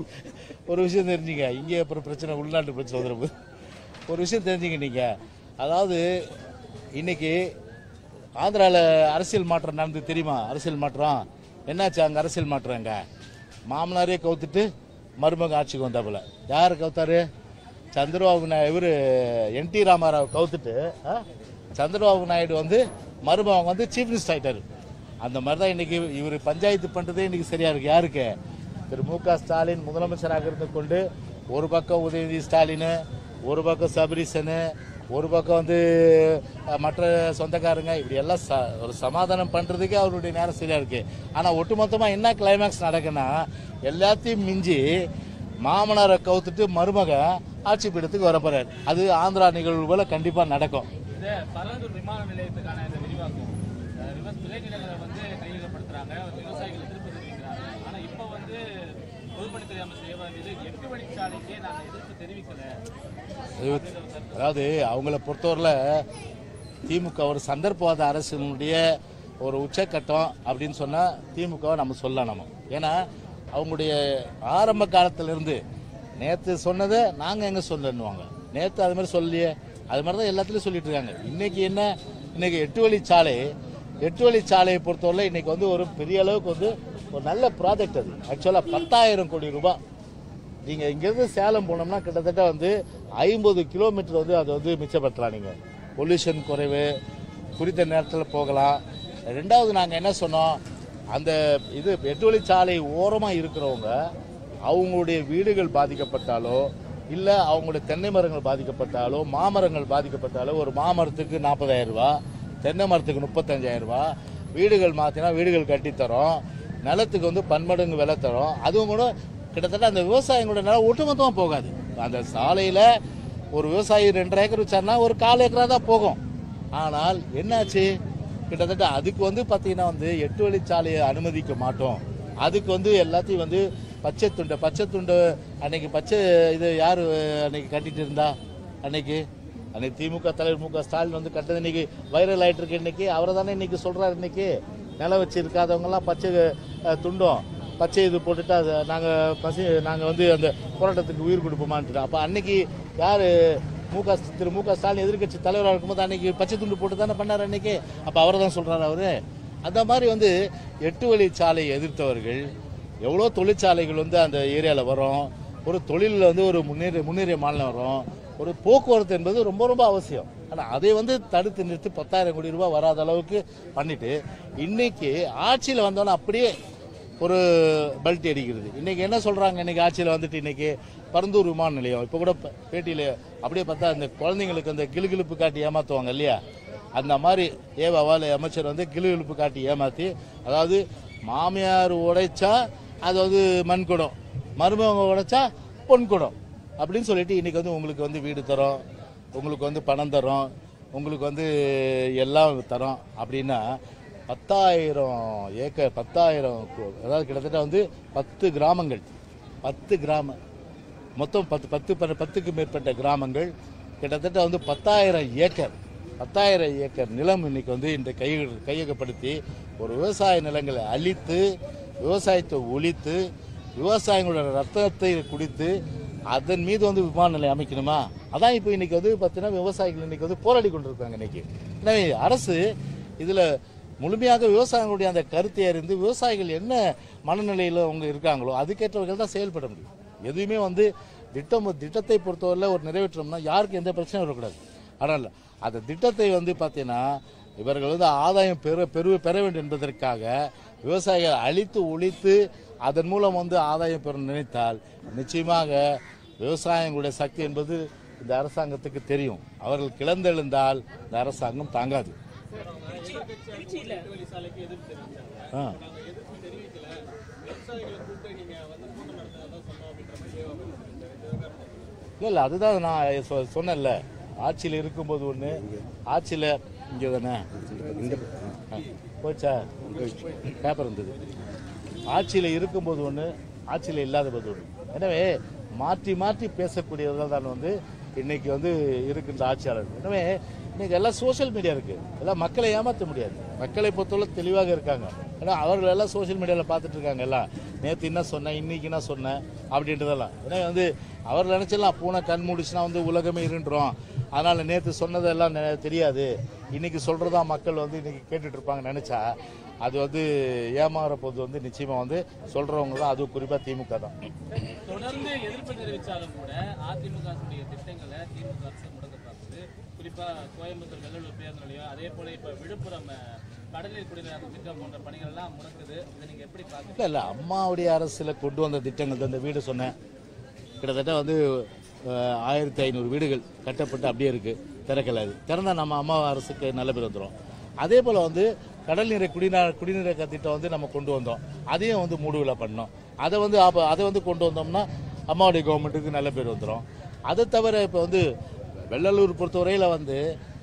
ஒரு விஷயம் தெரிஞ்சுங்க இங்கே அப்புறம் பிரச்சனை உள்நாட்டு பிரச்சனை வந்துடும் ஒரு விஷயம் தெரிஞ்சுங்க நீங்க அதாவது இன்னைக்கு ஆந்திராவில் அரசியல் மாற்றம் நடந்து தெரியுமா அரசியல் மாற்றம் என்னாச்சு அங்கே அரசியல் மாற்றம் அங்க மாமனாரே கவுத்துட்டு மருமக ஆட்சிக்கு வந்தாப்புல யார் கவுத்தாரு சந்திரபாபு நாயுடு இவர் என் டி ராமாராவ் கவுத்துட்டு ஆ? சந்திரபாபு நாயுடு வந்து மருமகன் வந்து சீஃப் மினிஸ்டர் ஆயிட்டாரு அந்த மாதிரி தான் இன்னைக்கு இவர் பஞ்சாயத்து பண்றதே இன்னைக்கு சரியா இருக்கு யாருக்கு திரு மு க ஸ்டாலின் முதலமைச்சராக இருந்து கொண்டு ஒரு பக்கம் உதயநிதி ஸ்டாலின் ஒரு பக்கம் சபரீசனு ஒரு பக்கம் வந்து அஹ், மற்ற சொந்தக்காரங்க இப்படி எல்லாம் ச- ஒரு சமாதானம் பண்றதுக்கே அவருடைய நேரம் சரியா இருக்கு ஆனா ஒட்டுமொத்தமா என்ன கிளைமேக்ஸ் நடக்குன்னா எல்லாத்தையும் மிஞ்சி மாமனாரை கவுத்துட்டு மருமக ஆட்சி பீடத்துக்கு வரப்போறாரு அது ஆந்திரா நிகழ்வு போல கண்டிப்பா நடக்கும் இந்த பரந்தூர் விமான நிலையத்துக்கான இந்த விரிவாக்கம் அஹ், விவச விளைநிலங்களை வந்து கையகப்படுத்துறாங்க விவசாயிகள் திருப்பி தெரிவிக்கிறாங்க ஆனா இப்போ வந்து பொதுப்பணித்துறை அமைச்சர் ஏவா மீது எட்டு வழிச்சாலைக்கே நாங்கள் எதிர்ப்பு தெரிவிக்கல அதாவது அவங்கள பொறுத்தவரையில் திமுக ஒரு சந்தர்ப்பவாத அரசினுடைய ஒரு உச்சக்கட்டம் அப்படின்னு சொன்னா திமுகவை நம்ம சொல்லலாம் நம்ம ஏன்னா அவங்களுடைய ஆரம்ப காலத்திலிருந்து நேற்று சொன்னதை நாங்கள் எங்கே சொல்லணுவாங்க நேற்று அது மாதிரி சொல்லியே அது மாதிரி தான் எல்லாத்துலேயும் சொல்லிட்டு இருக்காங்க இன்னைக்கு என்ன இன்னைக்கு எட்டு வழி சாலை எட்டு வழி சாலையை பொறுத்தவரை இன்னைக்கு வந்து ஒரு பெரிய அளவுக்கு வந்து ஒரு நல்ல ப்ராஜெக்ட் அது ஆக்சுவலாக பத்தாயிரம் கோடி ரூபாய் நீங்க இங்கிருந்து சேலம் போனோம்னா கிட்டத்தட்ட வந்து ஐம்பது கிலோமீட்டர் வந்து அதை வந்து மிச்சப்படுத்தலாம் நீங்க பொல்யூஷன் குறைவு குறித்த நேரத்தில் போகலாம் ரெண்டாவது நாங்கள் என்ன சொன்னோம் அந்த இது எட்டு வழிச்சாலை ஓரமாக இருக்கிறவங்க அவங்களுடைய வீடுகள் பாதிக்கப்பட்டாலோ இல்லை அவங்களுடைய தென்னை மரங்கள் பாதிக்கப்பட்டாலோ மாமரங்கள் பாதிக்கப்பட்டாலோ ஒரு மாமரத்துக்கு நாற்பதாயிரம் ரூபாய் தென்னை மரத்துக்கு முப்பத்தஞ்சாயிரம் ரூபாய் வீடுகள் மாற்றினா வீடுகள் கட்டித்தரோம் நிலத்துக்கு வந்து பன்மடங்கு விலை தரோம் அதுவும் கூட கிட்டத்தட்ட அந்த விவசாயிகளோட நிலம் ஒட்டுமொத்தமாக போகாது அந்த சாலையில் ஒரு விவசாயி ரெண்டரை ஏக்கர் வச்சாருன்னா ஒரு கால் ஏக்கரா தான் போகும் ஆனால் என்னாச்சு கிட்டத்தட்ட அதுக்கு வந்து பார்த்தீங்கன்னா வந்து எட்டு வழிச்சாலையை அனுமதிக்க மாட்டோம் அதுக்கு வந்து எல்லாத்தையும் வந்து பச்சை துண்டை பச்சை துண்டு அன்னைக்கு பச்சை இது யார் அன்னைக்கு கட்டிட்டு இருந்தா அன்னைக்கு அன்னைக்கு திமுக தலைவர் மு க ஸ்டாலின் வந்து கட்டது இன்னைக்கு வைரல் ஆயிட்டு இருக்கு இன்னைக்கு அவரை தானே இன்னைக்கு சொல்றாரு இன்னைக்கு நிலம் வச்சு இருக்காதவங்கலாம் பச்சை அஹ், துண்டும் பச்சை இது போட்டுட்டு அது நாங்கள் பசி நாங்கள் வந்து அந்த போராட்டத்துக்கு உயிர் கொடுப்போமான்ட்டு அப்போ அன்னைக்கு யார் மு க திரு மு க ஸ்டாலின் எதிர்க்கட்சி தலைவராக இருக்கும்போது அன்னைக்கு பச்சை துண்டு போட்டு தானே பண்ணார் அன்னைக்கு அப்போ அவரை தான் சொல்கிறாரு அவரு அந்த மாதிரி வந்து எட்டு வழி சாலையை எதிர்த்தவர்கள் எவ்வளோ தொழிற்சாலைகள் வந்து அந்த ஏரியாவில் வரும் ஒரு தொழிலில் வந்து ஒரு முன்னேறிய முன்னேறிய மாநிலம் வரும் ஒரு போக்குவரத்து என்பது ரொம்ப ரொம்ப அவசியம் ஆனால் அதை வந்து தடுத்து நிறுத்தி பத்தாயிரம் கோடி ரூபாய் வராத அளவுக்கு பண்ணிட்டு இன்னைக்கு ஆட்சியில் வந்தோன்னே அப்படியே ஒரு பல்ட்டி அடிக்கிறது இன்னைக்கு என்ன சொல்றாங்க இன்னைக்கு ஆட்சியில் வந்துட்டு இன்னைக்கு பரந்தூர் விமான நிலையம் இப்போ கூட ப- பேட்டியில அப்படியே பார்த்தா அந்த குழந்தைங்களுக்கு அந்த கிளுகிளுப்பு காட்டி ஏமாத்துவாங்க இல்லையா அந்த மாதிரி ஏவாவால் அமைச்சர் வந்து கிளுகிளுப்பு காட்டி ஏமாத்தி அதாவது மாமியார் உடைச்சா அது வந்து மண் குடம் மருமகங்க உடைச்சா பொன் குடம் அப்படின்னு சொல்லிட்டு இன்னைக்கு வந்து உங்களுக்கு வந்து வீடு தரோம் உங்களுக்கு வந்து பணம் தரோம் உங்களுக்கு வந்து எல்லாம் தரோம் அப்படின்னா பத்தாயிரம் ஏக்கர் பத்தாயிரம் கு- அதாவது கிட்டத்தட்ட வந்து பத்து கிராமங்கள் பத்து கிராம மொத்தம் பத்து பத்து பன்ன- பத்துக்கு மேற்பட்ட கிராமங்கள் கிட்டத்தட்ட வந்து பத்தாயிரம் ஏக்கர் பத்தாயிரம் ஏக்கர் நிலம் இன்னைக்கு வந்து இந்த கை கையகப்படுத்தி ஒரு விவசாய நிலங்களை அழித்து விவசாயத்தை ஒழித்து விவசாயிகளோட ரத்தத்தை குடித்து அதன் மீது வந்து விமான நிலையம் அமைக்கணுமா அதான் இப்போ இன்னைக்கு வந்து பார்த்தீங்கன்னா விவசாயிகள் இன்னைக்கு வந்து போராடி கொண்டிருக்காங்க இன்னைக்கு எனவே அரசு இதுல முழுமையாக விவசாயிகளுடைய அந்த கருத்தை அறிந்து விவசாயிகள் என்ன மனநிலையில் அவங்க இருக்காங்களோ அதுக்கேற்றவர்கள் தான் செயல்பட முடியும் எதுவுமே வந்து திட்டம் திட்டத்தை பொறுத்தவரையில் ஒரு நிறைவேற்றோம்னா யாருக்கும் எந்த பிரச்சனையும் வரக்கூடாது ஆனால் அந்த திட்டத்தை வந்து பார்த்தீங்கன்னா இவர்கள் வந்து ஆதாயம் பெற பெரு பெற வேண்டும் என்பதற்காக விவசாயிகள் அழித்து ஒழித்து அதன் மூலம் வந்து ஆதாயம் பெற நினைத்தால் நிச்சயமாக விவசாயிகளுடைய சக்தி என்பது இந்த அரசாங்கத்துக்கு தெரியும் அவர்கள் கிளந்தெழுந்தால் இந்த அரசாங்கம் தாங்காது ஆ இல்லை இல்லை அதுதான் நான் சொ- சொன்னேன்ல ஆட்சியில் இருக்கும்போது ஒன்று ஆட்சியில் இங்கே தானே ஆ, போச்சா பேப்பர் இருந்தது ஆட்சியில் இருக்கும்போது ஒன்று ஆட்சியில் இல்லாத போது ஒன்று எனவே மாற்றி மாற்றி பேசக்கூடியவர்கள் தான் வந்து இன்னைக்கு வந்து இருக்கின்ற ஆட்சியாளர் எனவே இன்னைக்கு எல்லாம் சோஷியல் மீடியா இருக்கு எல்லாம் மக்களை ஏமாற்ற முடியாது மக்களை பொறுத்தவரை தெளிவாக இருக்காங்க ஏன்னா அவர்கள் எல்லாம் சோஷியல் மீடியாவில் பார்த்துட்டு இருக்காங்க எல்லாம் நேற்று என்ன சொன்னேன் இன்னைக்கு என்ன சொன்னேன் அப்படின்றதெல்லாம் ஏன்னா வந்து அவர் நினைச்சலாம் பூனை கண் மூடிச்சுன்னா வந்து உலகமே இருன்றோம் அதனால நேற்று சொன்னதெல்லாம் நெ- தெரியாது இன்னைக்கு சொல்றதா மக்கள் வந்து இன்னைக்கு கேட்டுட்டு இருப்பாங்க நினைச்சா அது வந்து ஏமாற போது வந்து நிச்சயமா வந்து சொல்றவங்க தான் அது குறிப்பா திமுக தான் தொடர்ந்து எதிர்ப்பு தெரிவித்தாலும் கூட அதிமுக உடைய திட்டங்களை திமுக அரசு முடக்க பார்க்குது குறிப்பா கோயம்புத்தூர் வெள்ளலூர் பேருந்து நிலையம் அதே போல இப்ப விழுப்புரம் அஹ், கடலில் குடிநீர் திட்டம் போன்ற பணிகள் எல்லாம் முடக்குது இதை நீங்க எப்படி பாக்குறீங்க இல்ல இல்ல அம்மாவுடைய அரசுல கொண்டு வந்த திட்டங்கள் இந்த வீடு சொன்னேன் கிட்டத்தட்ட வந்து அஹ், ஆயிரத்தி ஐநூறு வீடுகள் கட்டப்பட்டு அப்படியே இருக்கு திறக்கல அது திறந்தா நம்ம அம்மா அரசுக்கு நல்ல பேர் வந்துடும் அதே போல வந்து கடல் நீரை குடிநீர் குடிநீரக திட்டம் வந்து நம்ம கொண்டு வந்தோம் அதையும் வந்து மூடுவில பண்ணோம் அதை வந்து அப்ப அதை வந்து கொண்டு வந்தோம்னா அம்மாவுடைய கவர்மெண்ட்டுக்கு நல்ல பேர் வந்துடும் அதை தவிர இப்போ வந்து வெள்ளலூர் பொறுத்தவரையில் வந்து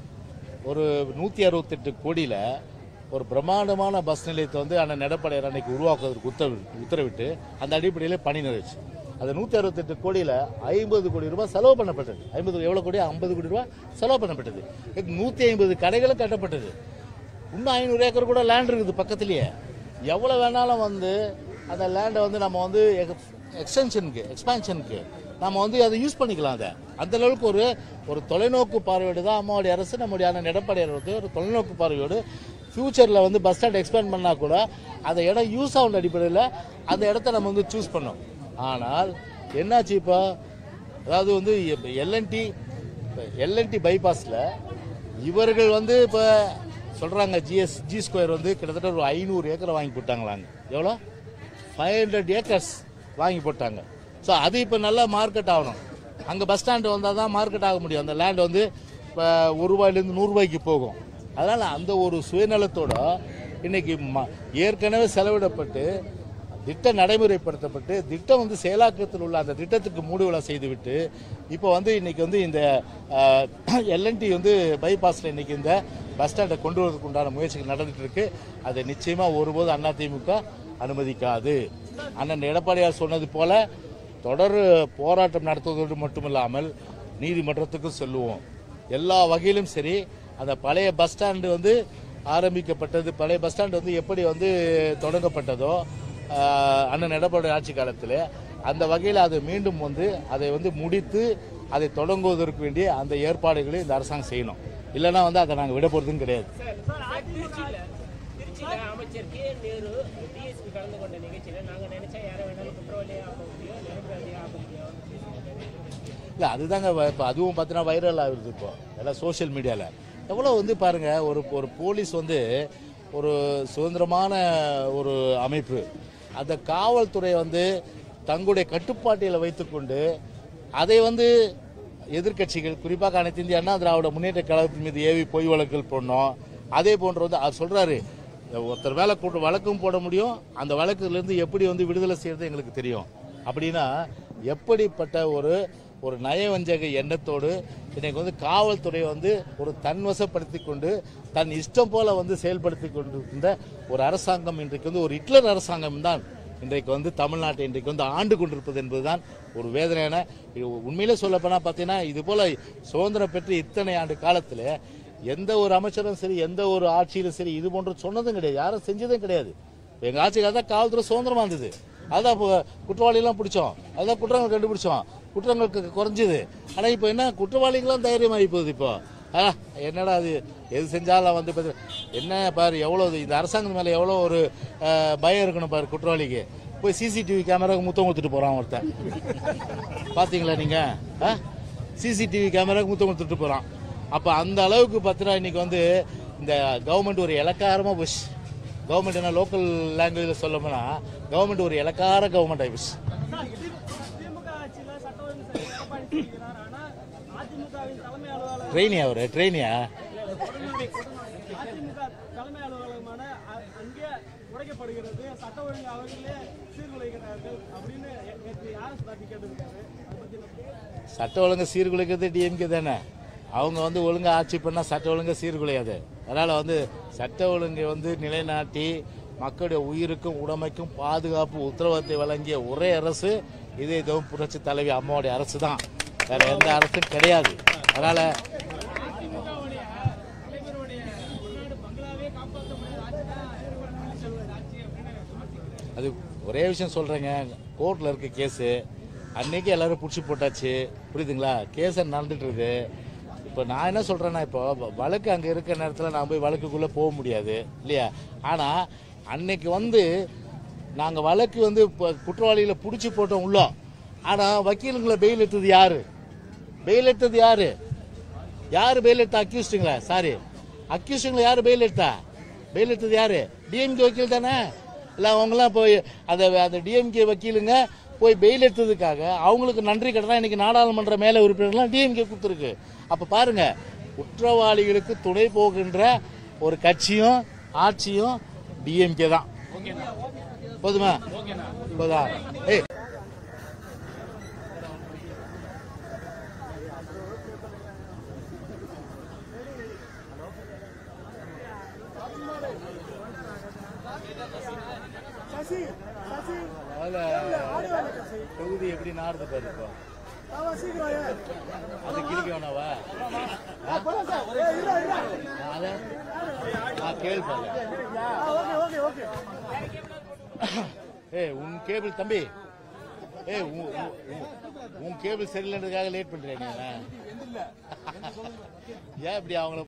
ஒரு நூற்றி அறுபத்தெட்டு கோடியில் ஒரு பிரம்மாண்டமான பஸ் நிலையத்தை வந்து அண்ணன் எடப்பாடியார் அன்னைக்கு உருவாக்குவதற்கு உத்தரவு உத்தரவிட்டு அந்த அடிப்படையில் பணி நிறைவேச்சு அது நூற்றி அறுபத்தெட்டு கோடியில் ஐம்பது கோடி ரூபாய் செலவு பண்ணப்பட்டது ஐம்பது எவ்வளோ கோடி ஐம்பது கோடி ரூபாய் செலவு பண்ணப்பட்டது நூற்றி ஐம்பது கடைகளும் கட்டப்பட்டது இன்னும் ஐநூறு ஏக்கர் கூட லேண்ட் இருக்குது பக்கத்துலேயே எவ்வளோ வேணாலும் வந்து அந்த லேண்டை வந்து நம்ம வந்து எக்ஸ்டென்ஷனுக்கு எக்ஸ்பான்ஷனுக்கு நம்ம வந்து அதை யூஸ் பண்ணிக்கலாம் அதை அந்த அளவுக்கு ஒரு ஒரு தொலைநோக்கு பார்வையோடு தான் அம்மாவுடைய அரசு நம்முடைய அண்ணன் எடப்பாடியார் வந்து ஒரு தொலைநோக்கு பார்வையோடு ஃபியூச்சரில் வந்து பஸ் ஸ்டாண்ட் எக்ஸ்பேண்ட் பண்ணால் கூட அந்த இடம் யூஸ் ஆகும் அடிப்படையில் அந்த இடத்த நம்ம வந்து சூஸ் பண்ணோம் ஆனால் என்னாச்சு இப்போ அதாவது வந்து எல்என்டி எல்என்டி பைபாஸில் இவர்கள் வந்து இப்போ சொல்கிறாங்க ஜிஎஸ் ஜி ஸ்கொயர் வந்து கிட்டத்தட்ட ஒரு ஐநூறு ஏக்கரை வாங்கி போட்டாங்களாங்க எவ்வளோ ஃபைவ் ஹண்ட்ரட் ஏக்கர்ஸ் வாங்கி போட்டாங்க ஸோ அது இப்போ நல்லா மார்க்கெட் ஆகணும் அங்கே பஸ் ஸ்டாண்டு வந்தால் தான் மார்க்கெட் ஆக முடியும் அந்த லேண்ட் வந்து இப்போ ஒரு ரூபாயிலேருந்து நூறுரூபாய்க்கு போகும் அதனால் அந்த ஒரு சுயநலத்தோட இன்னைக்கு ம- ஏற்கனவே செலவிடப்பட்டு திட்டம் நடைமுறைப்படுத்தப்பட்டு திட்டம் வந்து செயலாக்கத்தில் உள்ள அந்த திட்டத்துக்கு மூடுவிழா செய்துவிட்டு இப்போ வந்து இன்னைக்கு வந்து இந்த எல்என்டி வந்து பைபாஸில் இன்னைக்கு இந்த பஸ் ஸ்டாண்டை கொண்டு வரதுக்கு உண்டான முயற்சிகள் நடந்துட்டு இருக்கு அதை நிச்சயமா ஒருபோது அதிமுக அனுமதிக்காது அண்ணன் எடப்பாடியார் சொன்னது போல தொடர் போராட்டம் நடத்துவதோடு மட்டுமில்லாமல் நீதிமன்றத்துக்கும் செல்லுவோம் எல்லா வகையிலும் சரி அந்த பழைய பஸ் ஸ்டாண்டு வந்து ஆரம்பிக்கப்பட்டது பழைய பஸ் ஸ்டாண்டு வந்து எப்படி வந்து தொடங்கப்பட்டதோ ஆஹ், அண்ணன் எடப்பாடி ஆட்சி காலத்தில் அந்த வகையில் அதை மீண்டும் வந்து அதை வந்து முடித்து அதை தொடங்குவதற்கு வேண்டிய அந்த ஏற்பாடுகளை இந்த அரசாங்கம் செய்யணும் இல்லைன்னா வந்து அதை நாங்கள் விட போகிறதும் கிடையாது திருச்சியில திருச்சியில அமைச்சர் கே நேரு டிஎஸ்பி கலந்து கொண்ட நிகழ்ச்சியில நாங்க நினைச்சா யாரை வேணாலும் குற்றவாளியா ஆக்க முடியும் நிரபராதியா ஆக்க முடியும் இல்லை அதுதாங்க வ- இப்போ அதுவும் பார்த்தீங்கன்னா வைரல் ஆகுது இப்போ எல்லாம் சோஷியல் மீடியாவில் எவ்வளோ வந்து பாருங்க ஒரு ஒரு போலீஸ் வந்து ஒரு சுதந்திரமான ஒரு அமைப்பு அந்த காவல்துறை வந்து தங்களுடைய கட்டுப்பாட்டில் வைத்துக்கொண்டு அதை வந்து எதிர்க்கட்சிகள் குறிப்பாக அனைத்து இந்திய அண்ணா திராவிட முன்னேற்ற கழகத்தின் மீது ஏவி பொய் வழக்குகள் போடணும் அதே போன்று வந்து அவர் சொல்றாரு ஒருத்தர் மேல கூட்டு வழக்கும் போட முடியும் அந்த வழக்குலேருந்து எப்படி வந்து விடுதலை செய்யறது எங்களுக்கு தெரியும் அப்படின்னா எப்படிப்பட்ட ஒரு ஒரு நயவஞ்சக எண்ணத்தோடு இன்னைக்கு வந்து காவல்துறை வந்து ஒரு தன்வசப்படுத்தி கொண்டு தன் இஷ்டம் போல வந்து செயல்படுத்தி கொண்டிருக்கின்ற ஒரு அரசாங்கம் இன்றைக்கு வந்து ஒரு ஹிட்லர் அரசாங்கம் தான் இன்றைக்கு வந்து தமிழ்நாட்டை இன்றைக்கு வந்து ஆண்டு கொண்டிருப்பது என்பதுதான் ஒரு வேதனையான இது உண்மையிலே சொல்லப்போனால் பார்த்தீங்கன்னா இது போல சுதந்திரம் பெற்று இத்தனை ஆண்டு காலத்தில் எந்த ஒரு அமைச்சரும் சரி எந்த ஒரு ஆட்சியிலும் சரி இது போன்ற சொன்னதும் கிடையாது யாரும் செஞ்சதும் கிடையாது எங்க ஆட்சிக்கு அதான் காவல்துறை சுதந்திரமா இருந்தது அதான் இப்போ குற்றவாளிலாம் பிடிச்சோம் அதான் குற்றங்கள் கண்டுபிடிச்சோம் குற்றங்கள் கு- குறைஞ்சது ஆனா இப்போ என்ன குற்றவாளிகளாம் தைரியமாகி போகுது இப்போ ஆ என்னடா அது எது செஞ்சாலும் வந்து இப்ப என்ன பாரு எவ்வளோ இந்த அரசாங்கம் மேலே எவ்வளோ ஒரு அஹ், பயம் இருக்கணும் பாரு குற்றவாளிக்கு போய் சிசிடிவி கேமராவுக்கு முத்தம் கொடுத்துட்டு போறான் ஒருத்தன் பாத்தீங்களா நீங்க சிசிடிவி கேமராவுக்கு முத்தம் கொடுத்துட்டு போறான் அப்ப அந்த அளவுக்கு பார்த்தீங்கன்னா இன்னைக்கு வந்து இந்த கவர்மெண்ட் ஒரு இலக்காரமா போச்சு கவர்மெண்ட் என்ன லோக்கல் லாங்குவேஜில் சொல்லணும்னா கவர்மெண்ட் ஒரு இலக்கார கவர்மெண்ட் ஆயிடுச்சு திமுக ஆட்சியில சட்ட ஒழுங்கு சரி எடப்பாடி செய்கிறார் ஆனா அதிமுகவின் தலைமை அலுவலகம் ட்ரெயினியா அவரு ட்ரெயினியா அதிமுக தலைமை அலுவலகமான அ- அங்கே உடைக்கப்படுகிறது சட்ட ஒழுங்கு அவர்களே சீர்குலைக்கிறார்கள் அப்படின்னு நேற்று யார் பாட்டி கேட்டிருக்காரு அதை பத்தி நம்ம சட்ட ஒழுங்கு சீர்குலைக்கிறது டிஎம்கே தானே அவங்க வந்து ஒழுங்கா ஆட்சி பண்ணா சட்ட ஒழுங்கு சீர்குலையாது அதனால வந்து சட்ட ஒழுங்கை வந்து நிலைநாட்டி மக்களுடைய உயிருக்கும் உடைமைக்கும் பாதுகாப்பு உத்தரவாதத்தை வழங்கிய ஒரே அரசு இதே இதோ புரட்சி தலைவி அம்மாவுடைய அரசு தான் வேற எந்த அரசும் கிடையாது அதனால அதிமுகவுடைய தலைவருடைய உள்நாடு பங்களாவே காப்பாற்ற முடியாத ஆட்சி தான் எடப்பாடி பழனிசாமி ஆட்சி அப்படின்னு விமர்சிக்கிறார் அது ஒரே விஷயம் சொல்றேங்க கோர்ட்ல இருக்க கேஸ் அன்னைக்கு எல்லாரும் புடிச்சு போட்டாச்சு புரியுதுங்களா கேஸ் நடந்துட்டு இருக்கு இப்போ நான் என்ன சொல்றேன்னா இப்போ வ- வழக்கு அங்கே இருக்கிற நேரத்தில் நான் போய் வழக்குக்குள்ளே போக முடியாது இல்லையா ஆனால் அன்னைக்கு வந்து நாங்கள் வழக்கு வந்து இப்போ குற்றவாளிகளை பிடிச்சி போட்டோம் உள்ள ஆனால் வக்கீலுங்களை பெயில் எடுத்தது யாரு பெயில் எடுத்தது யாரு யாரு பெயில் எடுத்தா அக்யூஸ்டுங்களா சாரி அக்யூஸ்டுங்களை யாரு பெயில் எடுத்தா பெயில் எடுத்தது யாரு டிஎம்கே வக்கீல் தானே இல்லை அவங்களாம் போய் அந்த அந்த டிஎம்கே வக்கீலுங்க போய் பெயில் எடுத்ததுக்காக அவங்களுக்கு நன்றி கடனா இன்னைக்கு நாடாளுமன்ற மேல உறுப்பினர்லாம் டிஎம்கே கொடுத்துருக்கு அப்ப பாருங்க குற்றவாளிகளுக்கு துணை போகின்ற ஒரு கட்சியும் ஆட்சியும் டிஎம்கே தான் போதுமா போதா ஏய் முதல்ல தொகுதி எப்படி நாடுது பாரு இப்போ அது கிழிக்க வேணாவா அத நான் கேள்வி பாரு ஏய் உன் கேபிள் தம்பி ஏய் உன் உன்- உன்- உன் கேபிள் சரியில்லைன்றதுக்காக லேட் பண்றியா நீ ஏன் இப்படி அவங்கள